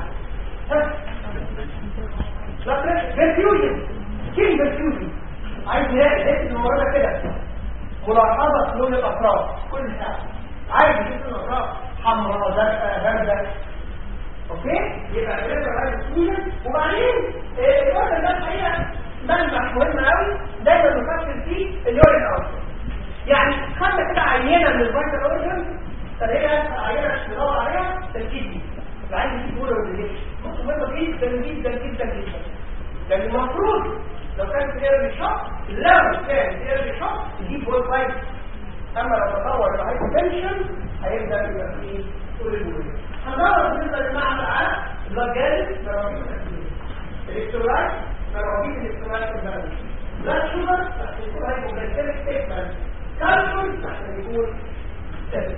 بلاد بريشر برفيوجن كيس برفيوجن عايز يلاقي لقيت الموارده كده ملاحظه لون الاطراف كل ساعه عايز يشوف الاطراف حمراء زرقاء بارده اوكي يبقى بريشر عايز برفيوجن وبعدين الوقت ده الحقيقه ملمح مهم قوي دايما نفكر فيه اليورين اوتبوت يعني خدنا كده عينه من الفيتال اورجن فهي عينه ندور عليها الكدني العين دي تقول ولا ليه مهمه جدا جدا جدا جدا لان المفروض لو كان في ايرلي شوك لو كان في ايرلي شوك تجيب وول فايت اما لو تطور الى هايبوتنشن هيبدا يبقى فيه كل البوليه هندور بالنسبه للمعنى على بلاد جالس مراويح التكليف الالكترولايت مراويح الالكترولايت البلد بلاد شوجر الالكترولايت وجلسيريك ستيتمنت كالكول عشان يكون ثابت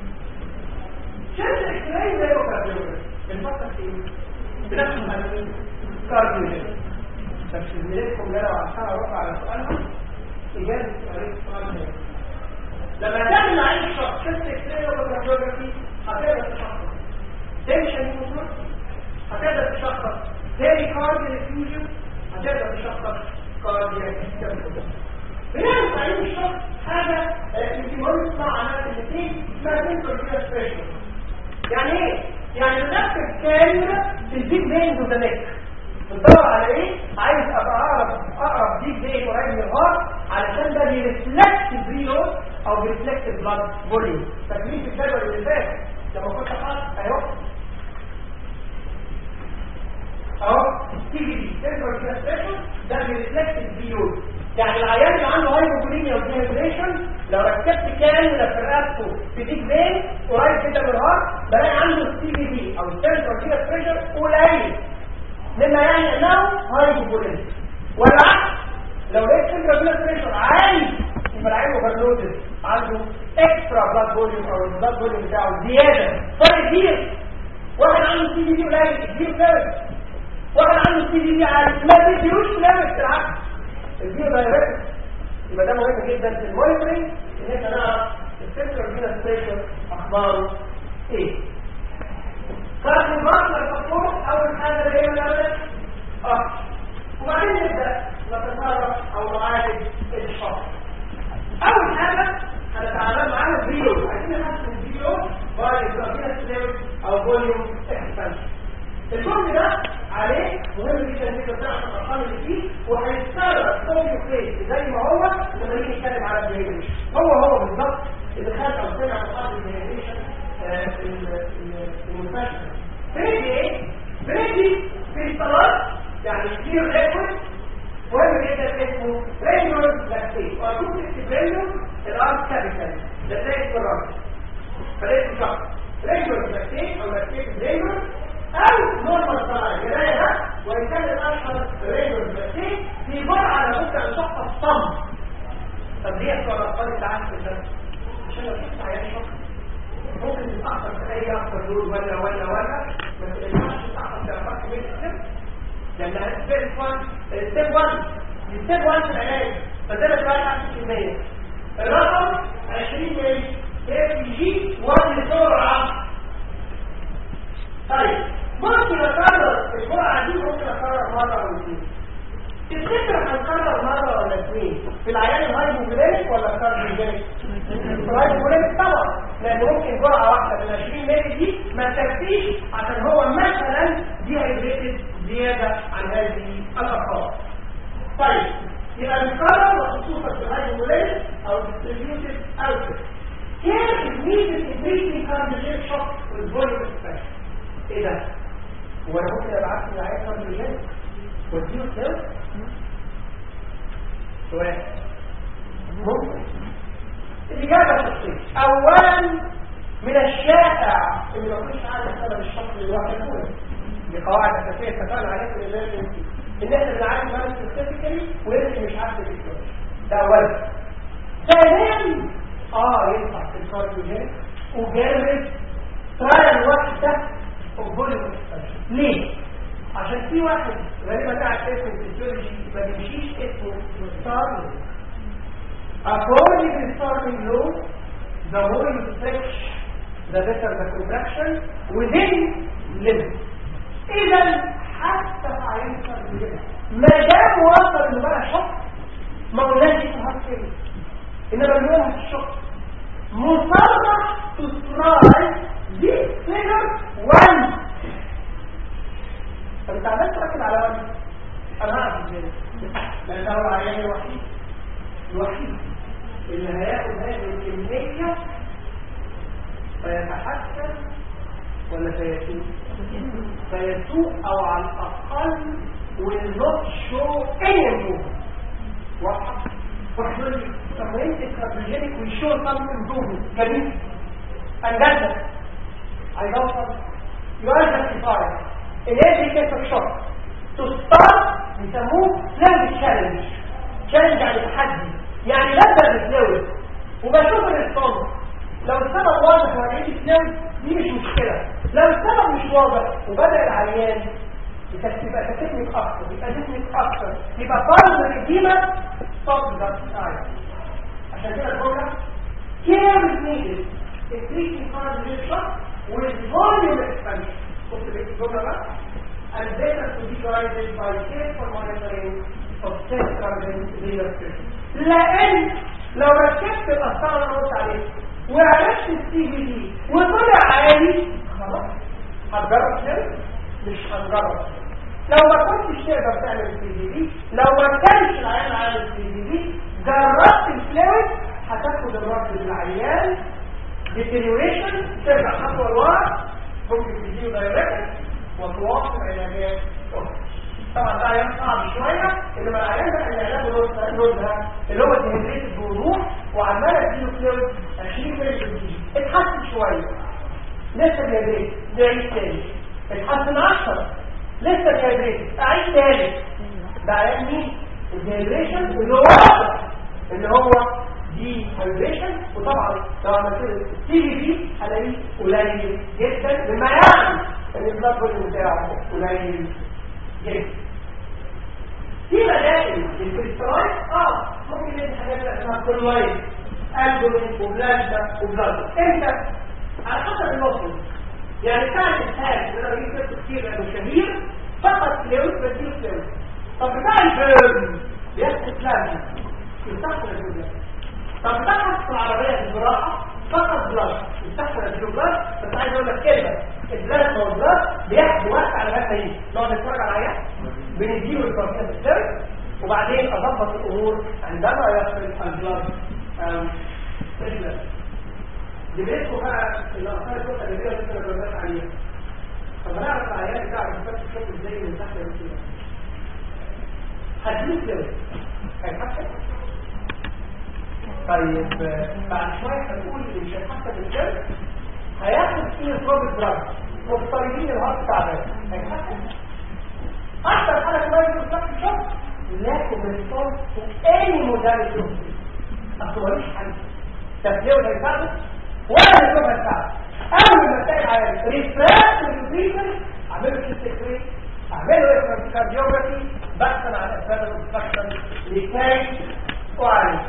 شد الاحتمال زي كارديولوجي بنفكر في ايه؟ بنفس المعلومات كارديولوجي بس زميلتكم لو عشان اروح على سؤالها اجابه سؤالين السؤال ده لما تعمل عين شخص شد الاحتمال كارديولوجي هتقدر تشخص تنشن موتور هتقدر تشخص تاني كارديو فيوجن هتقدر تشخص كارديو بنعمل عين الشخص حاجة يمكن مرة تسمع عنها كلمتين اسمها سنتر كده سبيشال يعني ايه؟ يعني بنفس كاميرا في البيج بين وذا نيك بتدور على ايه؟ عايز ابقى اقرب اقرب بيج بين قريب من الهارت علشان ده بيرفلكت بريو او بيرفلكت بلاد فوليوم فاكرين في الجدول اللي فات لما كنت حاطط اهو اهو تيجي دي سنتر كده سبيشال ده بيرفلكت بريو يعني العيان اللي عنده هايبوكوليميا وديهيدريشن لو ركبت كاميرا في رقبته في ديك بين قريب كده من الهارت بلاقي عنده السي بي دي او السنتر كده بريشر قليل مما يعني انه هايبوكوليميا والعكس لو لقيت سنتر كده بريشر عالي يبقى العيان اوفرلودد عنده اكسترا بلاد فوليوم او البلاد فوليوم بتاعه زياده فرق كبير واحد عنده سي بي دي قليل كبير كده واحد عنده سي بي دي عالي ما تديروش ليميت بالعكس الفيو دايركت يبقى ده مهم جدا في المونيتورنج ان احنا نعرف السنتر فينا ستيشن اخباره ايه كارت المصدر فقط اول حاجه اللي هي الامل اه وبعدين نبدا نتصرف او نعالج الشخص اول حاجه هنتعامل معاها الفيو عايزين نحسن الفيو باي فينا ستيشن او فوليوم اكسبانشن الجزء ده عليه مهم جدا ان انت تعرف الارقام اللي فيه وهيستغرق كوبي وكليك زي ما هو لما نيجي نتكلم على الديهيدريشن هو هو بالظبط اللي خد او سمع مقاطع الديهيدريشن في المنتشر بريدي ايه؟ بريدي في الصلاه يعني كتير ليكويد مهم جدا اسمه رينجر لاكتيت وأكون تكتب رينجر الارض كابيتال ده تلاقي في الرمز فلازم شخص رينجر لاكتيت او لاكتيت رينجر او نورمال طبعا جرايه وان كان الاشهر رينجر لاكتيت في جرعه لابد ان تحفظ صم طب ليه بتوع الاطفال اللي عارف ده عشان لو شفت عيال شخص ممكن تتاخر تلاقي اكتر دول ولا ولا ولا ما تقدرش تتاخر تلاقي بين السن لان ستيب 1 ستيب 1 ستيب 1 في العلاج فده بقى 50% الرقم 20 ملي يجي 1 بسرعه طيب ممكن اكرر الجرعه دي ممكن اكرر مره او اثنين تفتكر هنكرر مره ولا اثنين في العيان الهايبوجليك ولا الكارديوجينيك الهايبوجليك طبعا لان ممكن جرعه واحده من 20 مللي دي ما تكفيش عشان هو مثلا ديهايدريتد زياده عن هذه الافراد طيب يبقى نكرر وخصوصا في الهايبوجليك او distributed output كان immediate increasing cardiogenic shock والفوليوم expansion ايه ده؟ هو انا ممكن ابعت له عيان كارديوجينيك واديله سيل سؤال ممكن الإجابة شخصية أولا من الشائع إن ما كنتش عارف سبب الشخص اللي الواحد يكون دي قواعد أساسية اتفقنا عليها في الإمرجنسي الناس اللي عارف مالك سبيسيفيكالي والناس مش عارف الإجابة ده أولا ثانيا اه ينفع في الكارديوجين وجرب ترايل واحدة وفوليوم ليه؟ عشان في واحد غالبا قاعد اسمه الفسيولوجي ما بيمشيش اسمه ستارلينج according to starting law the more you stretch the better the contraction within limits اذا حتى في عين الكارديولوجي ما دام وصل انه بقى شخص ما قلناش اسمه كده انما بنقولها في الشخص مصرح to try this figure once طب انت عملت تركز على وجه انا هعرف ازاي لان هو العيان الوحيد الوحيد اللي هياخد هذه الكميه فيتحسن ولا سيسوء سيسوء او على الاقل will not show any improvement واضحه واحد يقول لي طب ما انت استراتيجيتك ويشو some improvement جميل انجزت عايز اوصل you are justified in every case of shock to start بيسموه fluid challenge challenge يعني تحدي يعني لبس الفلويد وبشوف الريسبونس لو السبب واضح وهنعيد الفلويد دي مش مشكلة لو السبب مش واضح وبدأ العيان يبقى تكنيك اكتر يبقى تكنيك اكتر يبقى فرض القديمة stop that time عشان كده الجملة care is needed in treating cardinal shock with volume expansion بص الجملة بقى and data to be guided by careful monitoring of central venous system لان لو ركبت الأسطار اللي قلت عليه وعرفت السي بي دي وطلع عالي خلاص هتجرب كده مش هتجرب لو ما كنتش تقدر تعمل السي بي دي لو ما كانش العيان عامل السي بي دي جربت الفلويد هتاخد الرد للعيان deterioration ترجع خطوه لورا ممكن تديله دايركت وتواصل علاجات اخرى طبعا ده عيان صعب شويه انما العيان بقى اللي علاجه لوزها اللي هو ديهيدريتد بوضوح وعمال اديله فلويد 20 مللي اتحسن شويه لسه ديهيدريتد نعيد تاني اتحسن 10 لسه ديهيدريتد اعيد تاني ده عيان مين؟ الديهيدريشن اللي هو واضح اللي هو دي هايدريشن وطبعا لو عملت السي بي دي هلاقيه قليل جدا بما يعني ان البلاد فوليوم بتاعه قليل جدا في بدائل للكريستالايت اه ممكن ندي حاجات اسمها كلورايد البومين وبلازما وبلازما امتى على حسب الوصف يعني بتاع الاسهال اللي انا بجيب كتير كتير لانه شهير فقط فلويد بديله فلويد طب بتاع البيرن بياخد بلازما يستخدم البلازما طب بتاع في العربيه في الزراعه فقط بلازما يستخدم البلازما بس عايز اقول لك كلمه البلازما والبلازما بياخدوا وقت على ما يجي نقعد نتفرج على عيان بنديله البروتين السر وبعدين اضبط الامور عندما يصل البلاد البلاد دماغه بقى الاثار الكتله اللي هي لسه الرمات عليها طب هنعرف العيان بتاع الفتح الشوك ازاي من تحت الكتله هديك ليه هيتحسن طيب بعد شويه هنقول اللي مش هيتحسن الجلد هياخد فيه بروب دراج مفترضين الهارت تعبان هيتحسن اكتر حاجه كويس في الصف الشخص لكن ريسبونس اي موداليتي اصل ملوش حل تفليه ولا يساعده ولا الكوبا يساعده اول ما تلاقي على ريفراكت ريفريشن اعملوا كيست فري اعملوا اكتر كارديوجرافي بحثا عن اسباب المستقبل لكي اعالج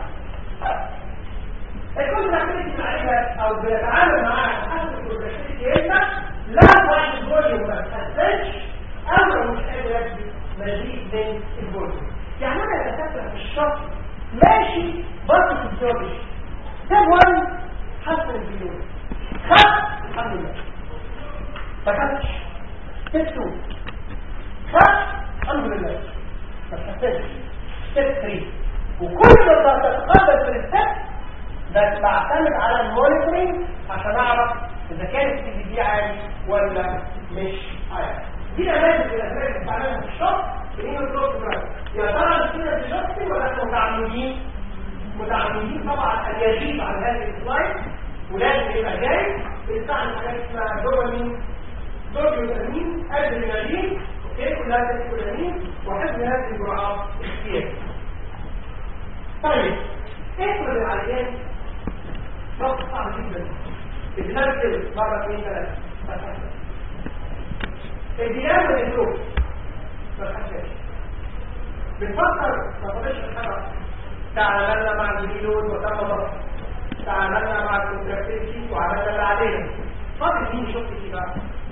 الكل نعمل معرفة او بنتعامل معاها حسب البروجكتين لا واحد فوليوم ما تحسنش او مش قادر يكفي مزيد من الفوليوم يعني انا اتكلم في الشخص ماشي برضه في الجورج ستيب 1 حسن الفيديو خد الحمد لله ما خدش ستيب 2 خد الحمد لله ما تحسنش ستيب 3 وكل ما تتقدم في الستيب بس بعتمد على المونيتورنج عشان اعرف اذا كانت السي دي عالي ولا مش عالي دي الاماكن اللي الاسئله بتعملها في الشخص اللي هي الدكتور يا ترى كده بشخصي ولا احنا متعمدين متعمدين طبعا ان يجيب على هذه السلايد ولازم يبقى جاي بيستعمل حاجات اسمها دوبامين دوبامين ادرينالين اوكي كلها ادرينالين وحفظ هذه الجرعات اختياري طيب افرض العيان ضغط صعب جدا بتنزل مرة اثنين ثلاثة ما تحسن الديانة والإسلوب ما تحسنش بنفكر ما فضلش الحرق تعاملنا مع الجلود وتم ضغط تعاملنا مع الكونتراكتيفيتي وعملنا اللي علينا فاضل مين شفت فيه بقى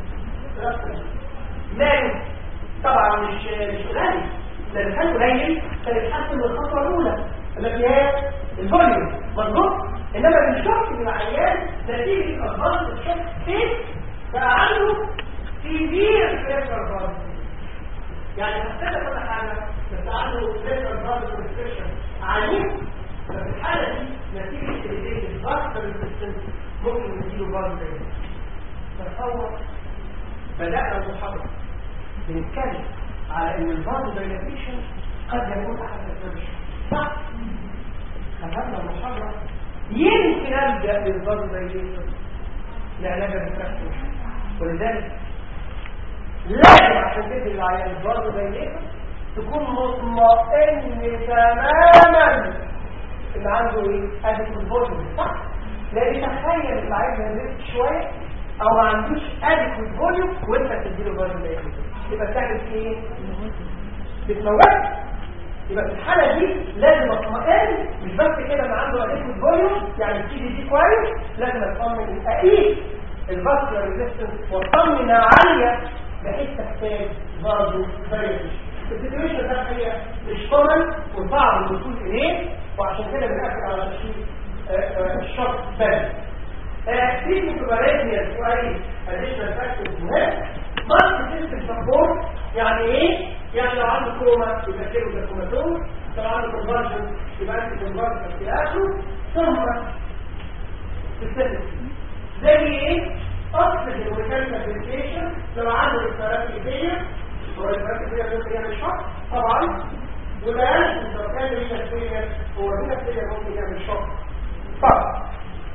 مال طبعا مش مش قليل لان كان قليل كان يتحسن من الخطوه الاولى التي هي الفوليوم مظبوط انما بنشوف ان العيان نتيجه اضغاط الشخص فيه بقى عنده سيفير بريشر بارد يعني حسيت كل حاجه بس عنده بريشر بارد ريستريكشن عنيف ففي الحاله دي نتيجه الريليشن الضغط ريزيستنس ممكن نديله بارد تصور بدانا المحاضره بنتكلم على ان البارد دايلاتيشن قد يكون احد اسباب صح خدنا المحاضره يمكن ألجأ للضرب دايليتر لعلاج الريفراكتور ولذلك لازم عشان تدي العيان الضرب دايليتر تكون مطمئن تماما ان عنده ايه؟ ادي الفوليوم صح؟ لان تخيل ان العيان هيزيد شويه او ما عندوش ادي فوليوم وانت بتديله ضرب دايليتر يبقى بتعمل ايه؟ بتموت يبقى في الحالة دي لازم اطمئن مش بس كده انا عنده اديكوت فوليوم يعني السي دي دي كويس لازم اطمن اقيس الفاسكولار ريزيستنس واطمن عالية بحيث تحتاج برضه فاريشن السيتويشن ده هي مش كومن وصعب الوصول اليه وعشان كده بنأكد على تشخيص الشخص بس تريتمنت اوبريشن كويس اديشنال فاكتورز مهم مالتي سيستم سبورت يعني ايه؟ يعني لو عنده كوما يبقى كيلو ده كوماتوم لو عنده كونفرجن يبقى انت كونفرجن في اخره ثم سيستم زي ايه؟ اكسجين وميكانيكال فيريفيكيشن لو عنده ريسبيراتوري فيلير هو ريسبيراتوري فيلير ممكن يعمل شوك طبعا والان لو كان رينا فيلير هو رينا فيلير ممكن يعمل شوك طبعا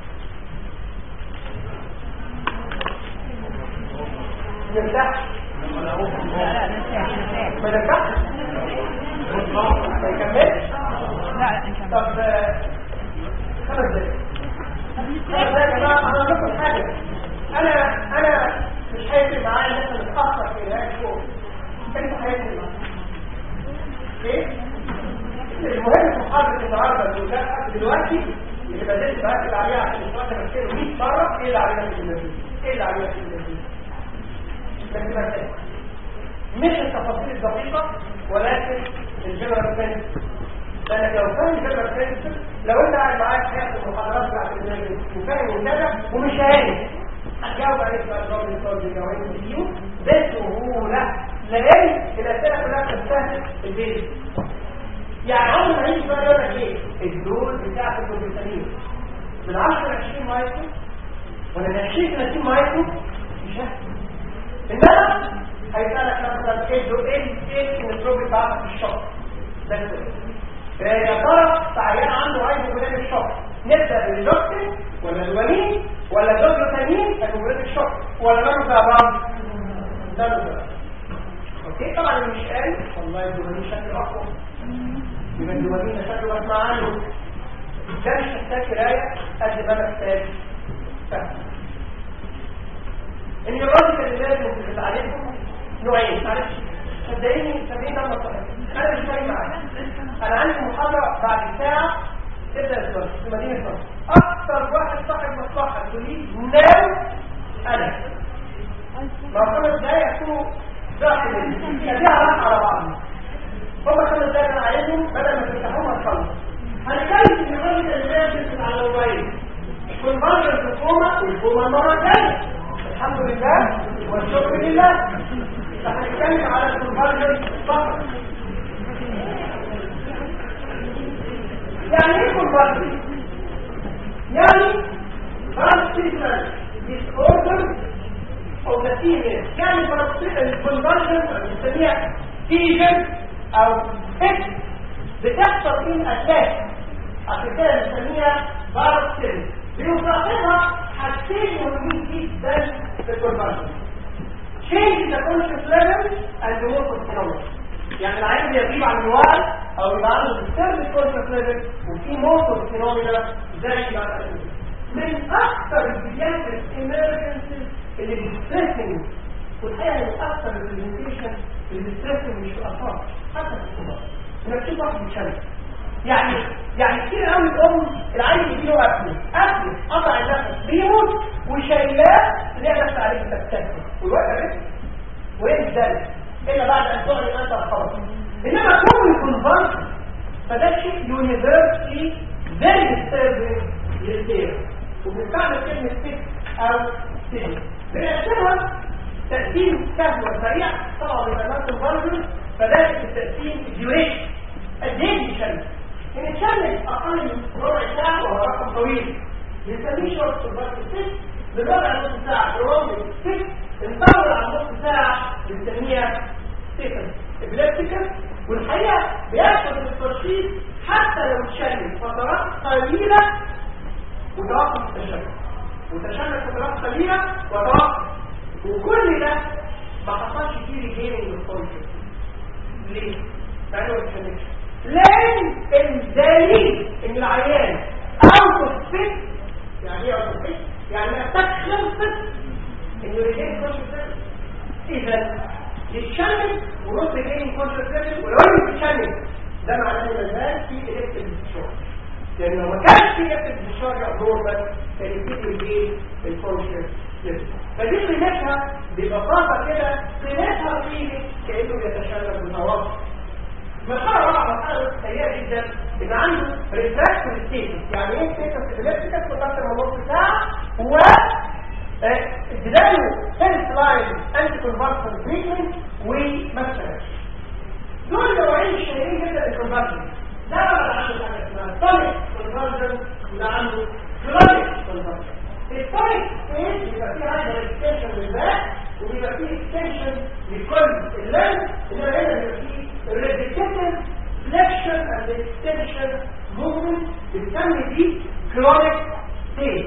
نرتاح ما نرتاحش ما يكملش لا ان شاء الله طب خمس دقايق خمس دقايق يا جماعه انا اقول لكم حاجه انا انا مش هيفرق معايا ان احنا نتاخر في نهايه الشغل انت هيفرق معايا ايه المهم في محاضره النهارده اللي جت لحد دلوقتي اللي بدات باكد عليها عشان الوقت بكتير 100 مره ايه اللي علينا في النتيجه ايه اللي علينا في النتيجه بس بس مش التفاصيل الدقيقة ولكن الجنرال برنسبل لانك لو فاهم الجنرال برنسبل لو انت قاعد معايا في حياتك المحاضرات بتاعت البرنامج وفاهم ومتابع ومش هايل هتجاوب عليك بقى الجواب الفاضي او ام كيو بسهولة لان الاسئلة كلها بتستهدف البيت يعني عمر ما يجي بقى يقول لك ايه الدول بتاعت البروتينين من 10 ل 20 مايكرو ولا من 20 ل 30 مايكرو مش هحسن انما هيسألك مثلا ايه دو ايه ايه الكينوتروب بتاعتك في الشخص ده السؤال فيا ترى عيان عنده عايز مولان الشوك نبدا بالدوكتين ولا الولين ولا دوكتين المولان الشوك ولا نعمل زي بعض ده السؤال اوكي طبعا اللي مش قال والله الدوبامين شكله اقوى يبقى الدوبامين شكله بسمع عنه ده مش محتاج قرايه قد ما محتاج فهم النيورولوجيكال اللي لازم تتعلمهم نوعين معلش صدقيني صدقيني لما صحيح انا مش فاهم معاك انا عندي محاضره بعد ساعه تبدا الدرس في مدينه نصر اكثر واحد صاحب مصلحه تقول لي نام انا ما خمس دقايق يكونوا داخل خليها راح على بعض هم خمس دقايق انا عايزهم بدل ما تفتحوهم هتخلص هنتكلم في الراجل اللي لازم على الموبايل والمرة الحكومة والحكومة المرة الثانية الحمد لله والشكر لله فهنتكلم على الكونفرجن فقط يعني ايه كونفرجن؟ يعني parasitic disorder او نتيجة يعني الكونفرجن بنسميها فيجن او فكر بتحصل في الاساس عشان كده بنسميها باراسيل بيصاحبها حاجتين مهمين جدا في الكونفرجن change the conscious level and the motor phenomena يعني العين بيغيب عن الوعي او يبقى عنده disturbed conscious level وفي motor phenomena زي ما من اكثر البيانات emergencies اللي بيسترسنج والحقيقه من اكثر البرزنتيشن اللي بيسترسنج مش في الاطفال حتى في الكبار انك تشوف واحد بيتشنج يعني يعني كتير قوي الام العيل يجي له اكل اكل قطع النفس بيموت وشايلاه تلاقي نفس عليه بتكتسب والوقت عرفت وهي مش دارس الا بعد ان تعلن انت خلاص انما كون الكونفرجن فده شيء يونيفرسلي فيري ديستربنج للسير وبنستعمل كلمه فيك او سير بنقسمها تقسيم سهل وسريع طبعا بيبقى نفس الفرجن فده التقسيم الديوريشن قد ايه بيشمس ان الشمس اقل من ربع ساعه وهو رقم طويل بنسميه شورت سوبر ست بنربع نص ساعه برامج ست نطول على نص ساعه بنسميها سيكل ابليبتيكال والحقيقه بيحصل التشخيص حتى لو اتشمس فترات قليله وتوقف التشمس وتشمس فترات قليله وتوقف وكل ده ما حصلش فيه ريجيننج للكونشس ليه؟ لانه ما اتشمسش لان الدليل ان العيان اوت اوف فيت يعني ايه اوت اوف فيت يعني محتاج خلصت انه ريجين كونشس اذا يتشمل ونص ريجين كونشس ولو يتشمل ده معناه ان الناس في الكتريك ديشارج لان لو ما كانش في الكتريك ديشارج ابنورمال كان يبتدي يجي الكونشس فدي قيمتها ببساطه كده قيمتها فيه كانه يتشرب بتواصل مرحلة رابعة مرحلة سيئة جدا إن عنده ريفراكتور ستيتس يعني إيه ستيتس إلكتريكال في أكثر من نص ساعة و اديله فيرست لاين أنتي كونفرسن تريتمنت وما اشتغلش دول نوعين شهيرين جدا للكونفرسن ده بقى عنده حاجة اسمها تونيك كونفرسن وده عنده كلونيك كونفرسن التونيك ستيت بيبقى فيه عايزة اكستنشن للباك وبيبقى فيه اكستنشن لكل الليل اللي هنا بيبقى فيه repetitive flexion and extension movement بتسمي دي chronic state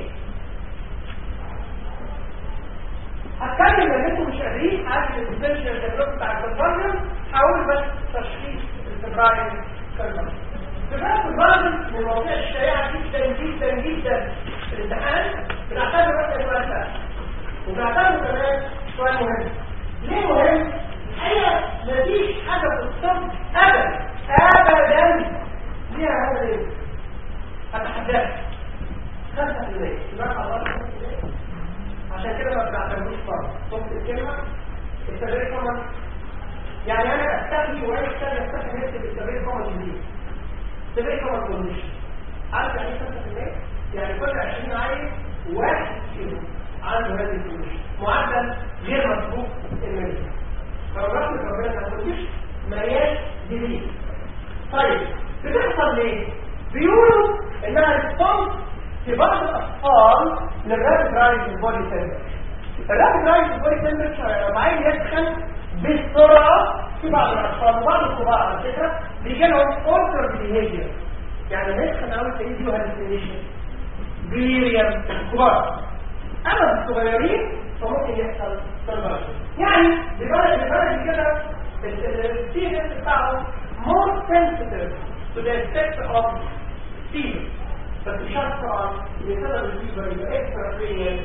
هتكلم ان انتم مش قادرين عارف الديفرنشال ديفلوب بتاع الكونفرجن هقول بس تشخيص الفبراير كونفرجن الفبراير كونفرجن من المواضيع الشائعه جدا جدا جدا في الامتحان بنعتبره بس سؤال سهل وبنعتبره كمان سؤال مهم ليه مهم؟ هي مفيش حاجة في الطب أبدا أبدا ليها هذا الاسم أتحداك خمسة في المية يبقى الله عشان كده ما بنعتبروش فرق صوت الكلمة التغيير كمان يعني أنا أستخدم وأنا أستخدم أستخدم نفسي بالتغيير كمان جديد التغيير كمان كونديشن عارف يعني ايه خمسة في المية؟ يعني كل 20 عيل واحد فيهم عنده هذه الكونديشن معدل غير مسبوق الميزان فرغم ربنا ما كنتش ملياش جديد طيب بتحصل ليه بيقولوا انها ريسبونس في بعض الاطفال للرابid رايز بودي تمبرتشر الرابid رايز بودي تمبرتشر لما عين يسخن بسرعه في بعض الاطفال وبعض الكبار على فكره بيجي لهم اولتر بيهيفير يعني نسخن قوي تلاقيه فيه هالوسينيشن بيريم كبار اما الصغيرين فممكن يحصل كونفرجن يعني ببلد ببلد كده السيريس بتاعهم more sensitive to the effect of fever بس بشرط طبعا بسبب الفيبر يبقى اكسترا برينيال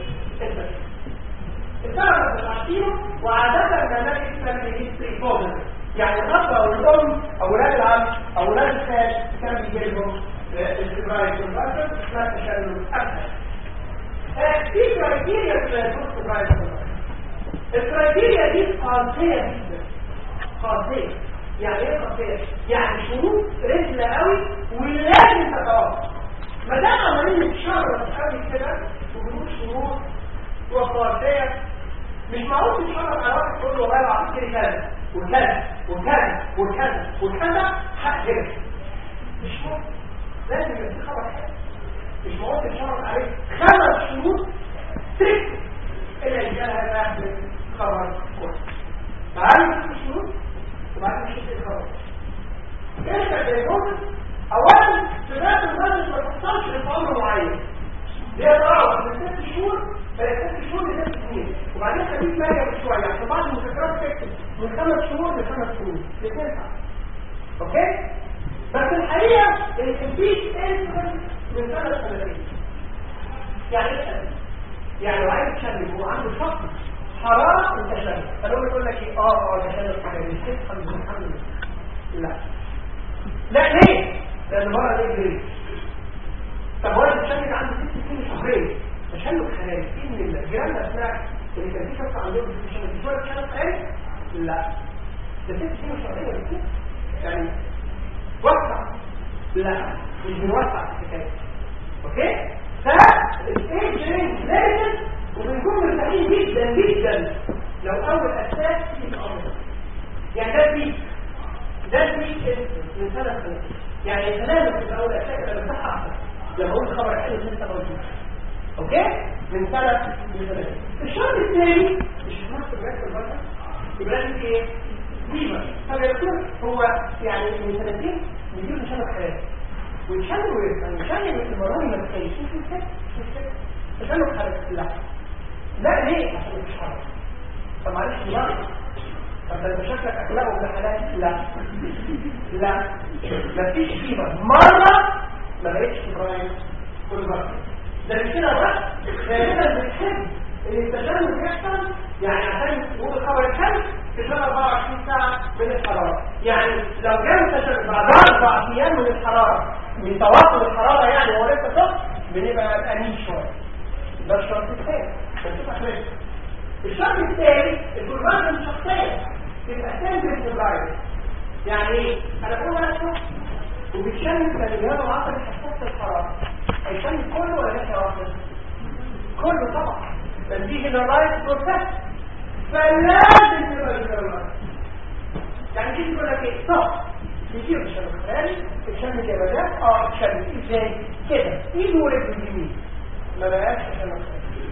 السبب بتاع فيهم وعادة البرنامج اسمه هيستري بوزن يعني الاب او الام او ولاد العم او ولاد الخال كان بيجي لهم الاستبراء كونفرجن اسمها تشلل اكثر في كرايتيريا في الاستبراء الكرايتيريا دي قاسية جدا قاسية يعني ايه قاسية؟ يعني شروط رجلة قوي ولازم تتوقف ما دام عمالين نتشرط قوي كده وبنقول شروط وقاسية مش معقول تتشرط على واحد تقول له والله العظيم كده كذا وكذا وكذا وكذا وكذا حق كده مش ممكن لازم يبقى في خبر حاجة مش معقول تتشرط عليه خمس شروط ست إلا يجعلها بقى خبر كويس تعالوا في شروط وبعدين نشوف الخبر ايش الدايجنوستس اولا سمات الناس ما تحصلش في عمر معين هي طبعا من ست شهور ست شهور لست سنين وبعدين خليك ماليه بشويه عشان بعض المذكرات تكتب من خمس شهور لخمس شهور لتسعه اوكي بس الحقيقه الانفيش انسولين من ثلاث سنتين يعني ايه يعني لو عايز تشرب وعنده شخص حرارة التشنج فلو يقول لك ايه اه اه تشنج حراري تفهم الحمد لا لا ليه لان بره ليه ليه طب هو التشنج عنده ست سنين شهرين تشنج حراري في من الجيران اسمها اللي كان في شخص عندهم تشنج في شويه تشنج حراري لا ده ست سنين شهرين ولا كده يعني وسع لا مش بنوسع الحكايه اوكي فالايج رينج لازم وبنكون مرتاحين جدا جدا لو اول اساس في الامر يعني ده بيك ده بيك من ثلاث سنين يعني تماما في اول اساس انا مرتاح احسن لما اقول خبر حلو لسه موجود اوكي من ثلاث لثلاث الشرط الثاني مش نفس الرئيس البشر يبقى لازم ايه قيمه فبيكون هو يعني من سنتين بيجيب مشان حياته ويشنوا ويفهم يشنوا المروني ما تخيش شوف الفكر شوف الفكر تشنوا حركة اللحظة لا ليه عشان مش حركة طب معلش دماغ طب ده شكلك اخلاقه ابن حلال لا لا مفيش قيمة مرة ما بقتش تبرايم كل مرة ده مش كده بس غالبا بتحب ان التشنج يحصل يعني عشان تقول الخبر الحلو تشتغل 24 ساعة من الحرارة يعني لو كان تشنج بعد أربع أيام من الحرارة من تواصل الحرارة يعني هو لسه صح بنبقى أنين شوية ده الشرط الثاني بنشوف أخلاق الشرط الثاني الجربان الشخصية تبقى سنجل فبراير يعني ايه؟ أنا بقول أنا شخص وبتشمل كالجهاز العصبي حساس الحرارة هيشمل كله ولا ناحية واحدة؟ كله طبعا بس دي جنرالايز بروسيس فلازم تبقى جنرالايز يعني دي تقول لك ايه؟ صح يجيب الشمس الثاني الشمس جبلات اه الشمس ازاي كده ايد ورجل اليمين ما بقاش الشمس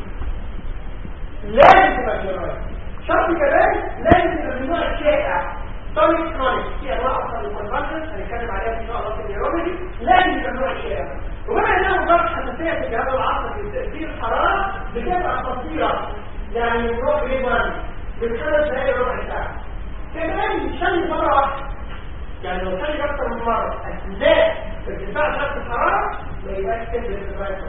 لازم تبقى جرايه شرط كمان لازم تبقى من نوع الشائع تونيك كرونيك في انواع اصلا الكونفرجن هنتكلم عليها ان شاء الله في النيورولوجي لازم تبقى من نوع الشائع وبما انها مجرد حساسيه في الجهاز العصبي لتاثير الحراره بتبقى قصيره يعني من نوع جريد 1 من خمس دقائق ربع ساعه كمان يتشل مره واحده يعني لو كان اكتر من مره اثناء ارتفاع درجه الحراره ما يبقاش كده ارتفاع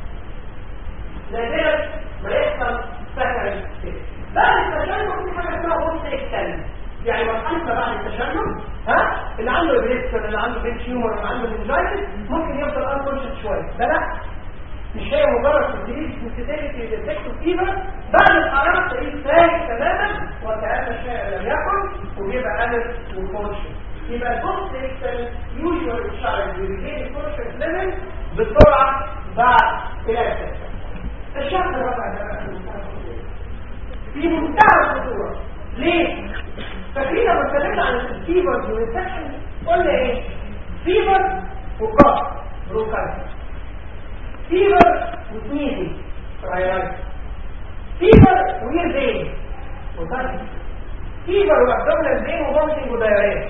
نادرا ما يحصل سكن كده بعد التشنج في حاجه اسمها بوست اكستنس يعني مرحله ما بعد التشنج ها اللي عنده ابريكسون اللي عنده بين تيومر اللي عنده منجايتس ممكن يفضل انكونشس شويه ده لا مش هي مجرد تدريس سنسيتيفيتي ديتكتيف فيبر بعد الحراره تلاقيه فايق تماما وكأن الشيء لم يكن وبيبقى الف وكونشس يبقى البوست اكسل يوجوال تشارج بيريجين الكونشس ليفل بسرعه بعد الى الشهر الرابع ده في منتهى الخطوره ليه؟ فاكرين لما اتكلمنا عن الفيبر والانفكشن قلنا ايه؟ فيبر وكاف بروكايتس فيبر وسنيزي رايرايتس فيبر وير بين وتايتس فيبر وابدومينال بين وبومتنج ودايريه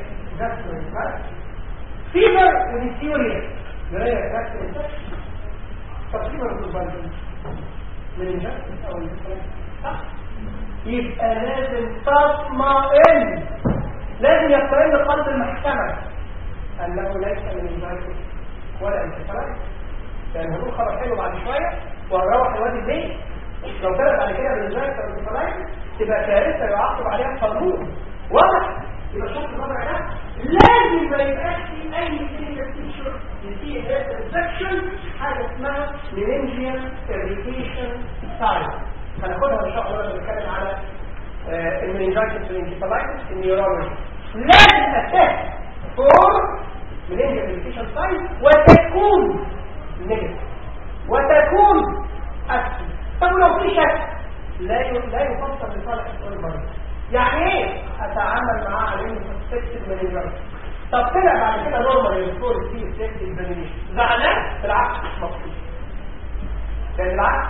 فيبر وديسيوريا دايريه جاست طب فيبر وبومتنج من الجاست او صح يبقى لازم تطمئن لازم يطمئن قلب المحكمة أنه ليس من الجاست ولا انتفاع لأن هنقول خبر حلو بعد شوية وهنروح الوادي البيت لو طلع بعد كده من الجاست او الانتفاع تبقى كارثة يعاقب عليها القانون واضح يبقى شوف الوضع ده لازم ما يبقاش في اي كلينيكال فيتشر في هذا السكشن حاجه اسمها مننجيال اريتيشن ساين هناخدها ان شاء الله لما نتكلم على المننجايتس والانكفالايتس النيورولوجي لازم اساس فور مننجيال اريتيشن ساين وتكون نيجاتيف وتكون اكتف طب لو في شك لا لا يفسر لصالح المريض يعني ايه اتعامل معاه على انه سسبكتد مننجايتس طب طلع بعد كده نورمال الدكتور فيه سيفتي اكزامينيشن زعلان بالعكس مش مبسوط لان بالعكس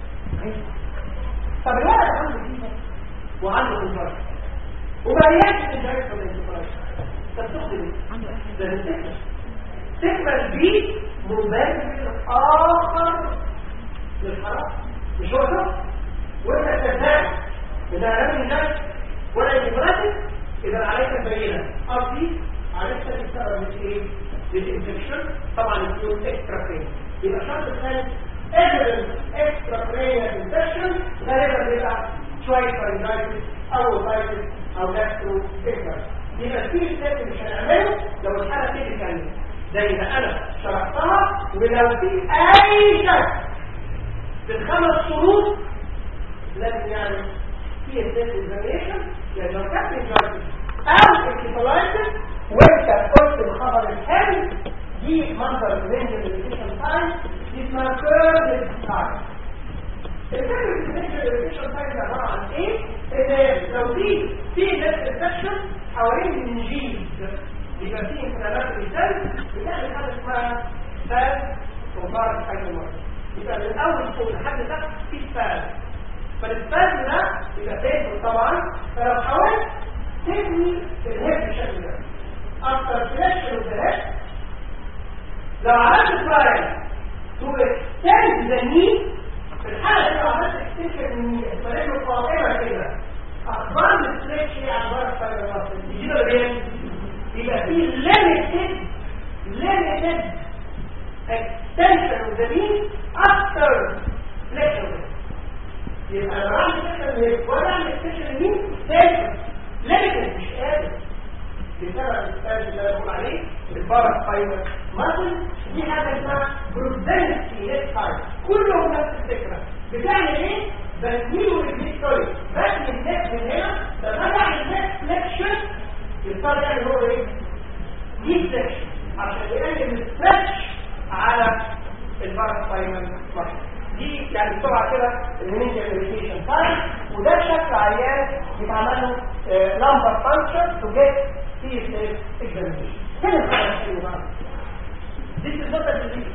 طب الولد عنده فيها وعنده منجايتس وما بيحكي منجايتس ولا انتفايتس طب تخدم ده السكمة سكمة البي مبرر اخر للحرام مش هو ده وانت تتابع اذا لم ينجح ولا انتفايتس اذا عليك البينة قصدي عليك تستقر من ايه للانفكشن طبعا يكون اكسترا فرين يبقى الشرط الثالث evidence extra cranial infection غالبا بيبقى شوية فارنجايتس او اوتايتس او جاسترو فيكتر يبقى في الثالث مش هنعمله لو الحالة تيجي تانية زي ما انا شرحتها ولو في اي شك في الخمس شروط لازم يعني في الثالث اكزامينشن يعني لو كانت فارنجايتس او انكفالايتس وانت قلت الخبر الحلو دي منظر الرينج الريليشن تايم دي اسمها كيرف تايم الكيرف الريليشن تايم عباره عن ايه؟ ان لو في في نفس السكشن حوالين النجيل يبقى في انفلامات الريسال بنعمل حاجه اسمها فاز وفارس حاجه المرض يبقى من اول فوق لحد تحت في فاز فالفاز ده يبقى فين طبعا فلو حاولت تبني الهيد بالشكل ده after selection of the head لو عملت ترايل to extend the knee في الحالة دي لو عملت extension من الرجل قائمة كده أخبار الستريتش هي أخبار الفايبر يجي له بين يبقى في limited limited extension of the knee after flexion يبقى لو عملت extension من ولا عملت extension من extension limited مش قادر بسبب السبب اللي بقول عليه البارا فايبر ماسل دي حاجه اسمها بروزنسي ليت فايبر كلهم نفس الفكره بتعمل ايه؟ بنميله رجليك سوري بس النك من هنا لما اعمل النك فليكشن يضطر يعمل هو ايه؟ دي فليكشن عشان يقلل الستريتش على البارا فايبر ماسل دي يعني بسرعه كده المينجا ميديتيشن تايم وده شكل عيان يتعمل له لامبر فانكشن تو جيت في examination كان الخبر الحلو بقى دي الفترة الجديدة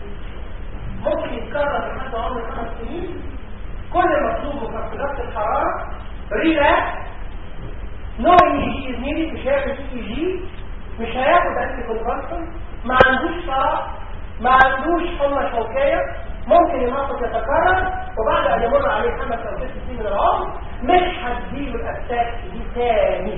ممكن يتكرر لحد عمر خمس سنين كل المطلوب مخفضات الحرارة ريلاكس نو اي جي از نيدد مش هياخد اي جي مش هياخد انتي كونتراكشن ما عندوش صرع ما عندوش حمى شوكية ممكن الموقف يتكرر وبعد ان يمر عليه خمس او ست سنين من العمر مش هتجيله الاتاك دي تاني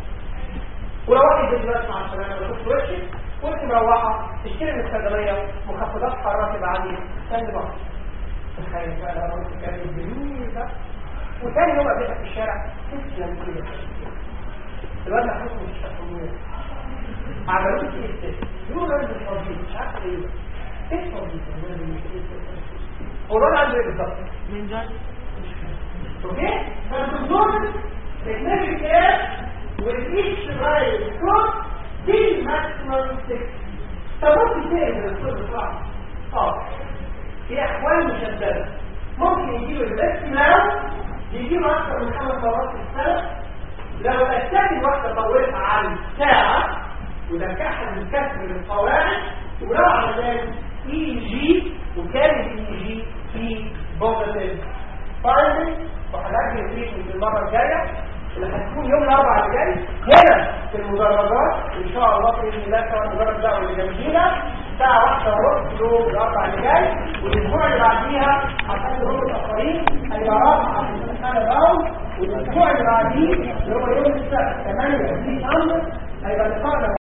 ولو واحد دلوقتي مع السلامه لو كنت وشي وانت مروحه تشتري من الصيدليه مخفضات حراره تبقى عندي سند بقى تخيل بقى لو انت كان الجميل ده وتاني يوم قابلتك في الشارع تسلم كده الواد محمود مش الحكوميه عملوا لي ايه يقولوا راجل فضيل مش عارف ايه ايه فضيل هو الواد عنده ايه بالظبط؟ من جد اوكي فالدكتور بتنجي كده with each rise cross the maximum six فممكن تقدر الصوت بسرعة اه في احوال مشددة ممكن يجيله الاستماع يجيله اكثر من خمس مرات في السنة لو الاتاك الواحدة طولت عن ساعة وده كحل من كسر للقواعد ولو عملنا اي جي وكان الاي جي في بوغتل فاينل وهنأجل التريتمنت المرة الجاية اللي هتكون يوم الاربعاء اللي جاي هنا في المدرجات ان شاء الله باذن الله سواء المدرج ده واللي جنبينا الساعه 1 ونص يوم الاربعاء اللي جاي والاسبوع اللي بعديها عشان هم متاخرين هيبقى راحه عشان الامتحان الراوند والاسبوع اللي بعديه اللي هو يوم السبت 8 في امر هيبقى لقاءنا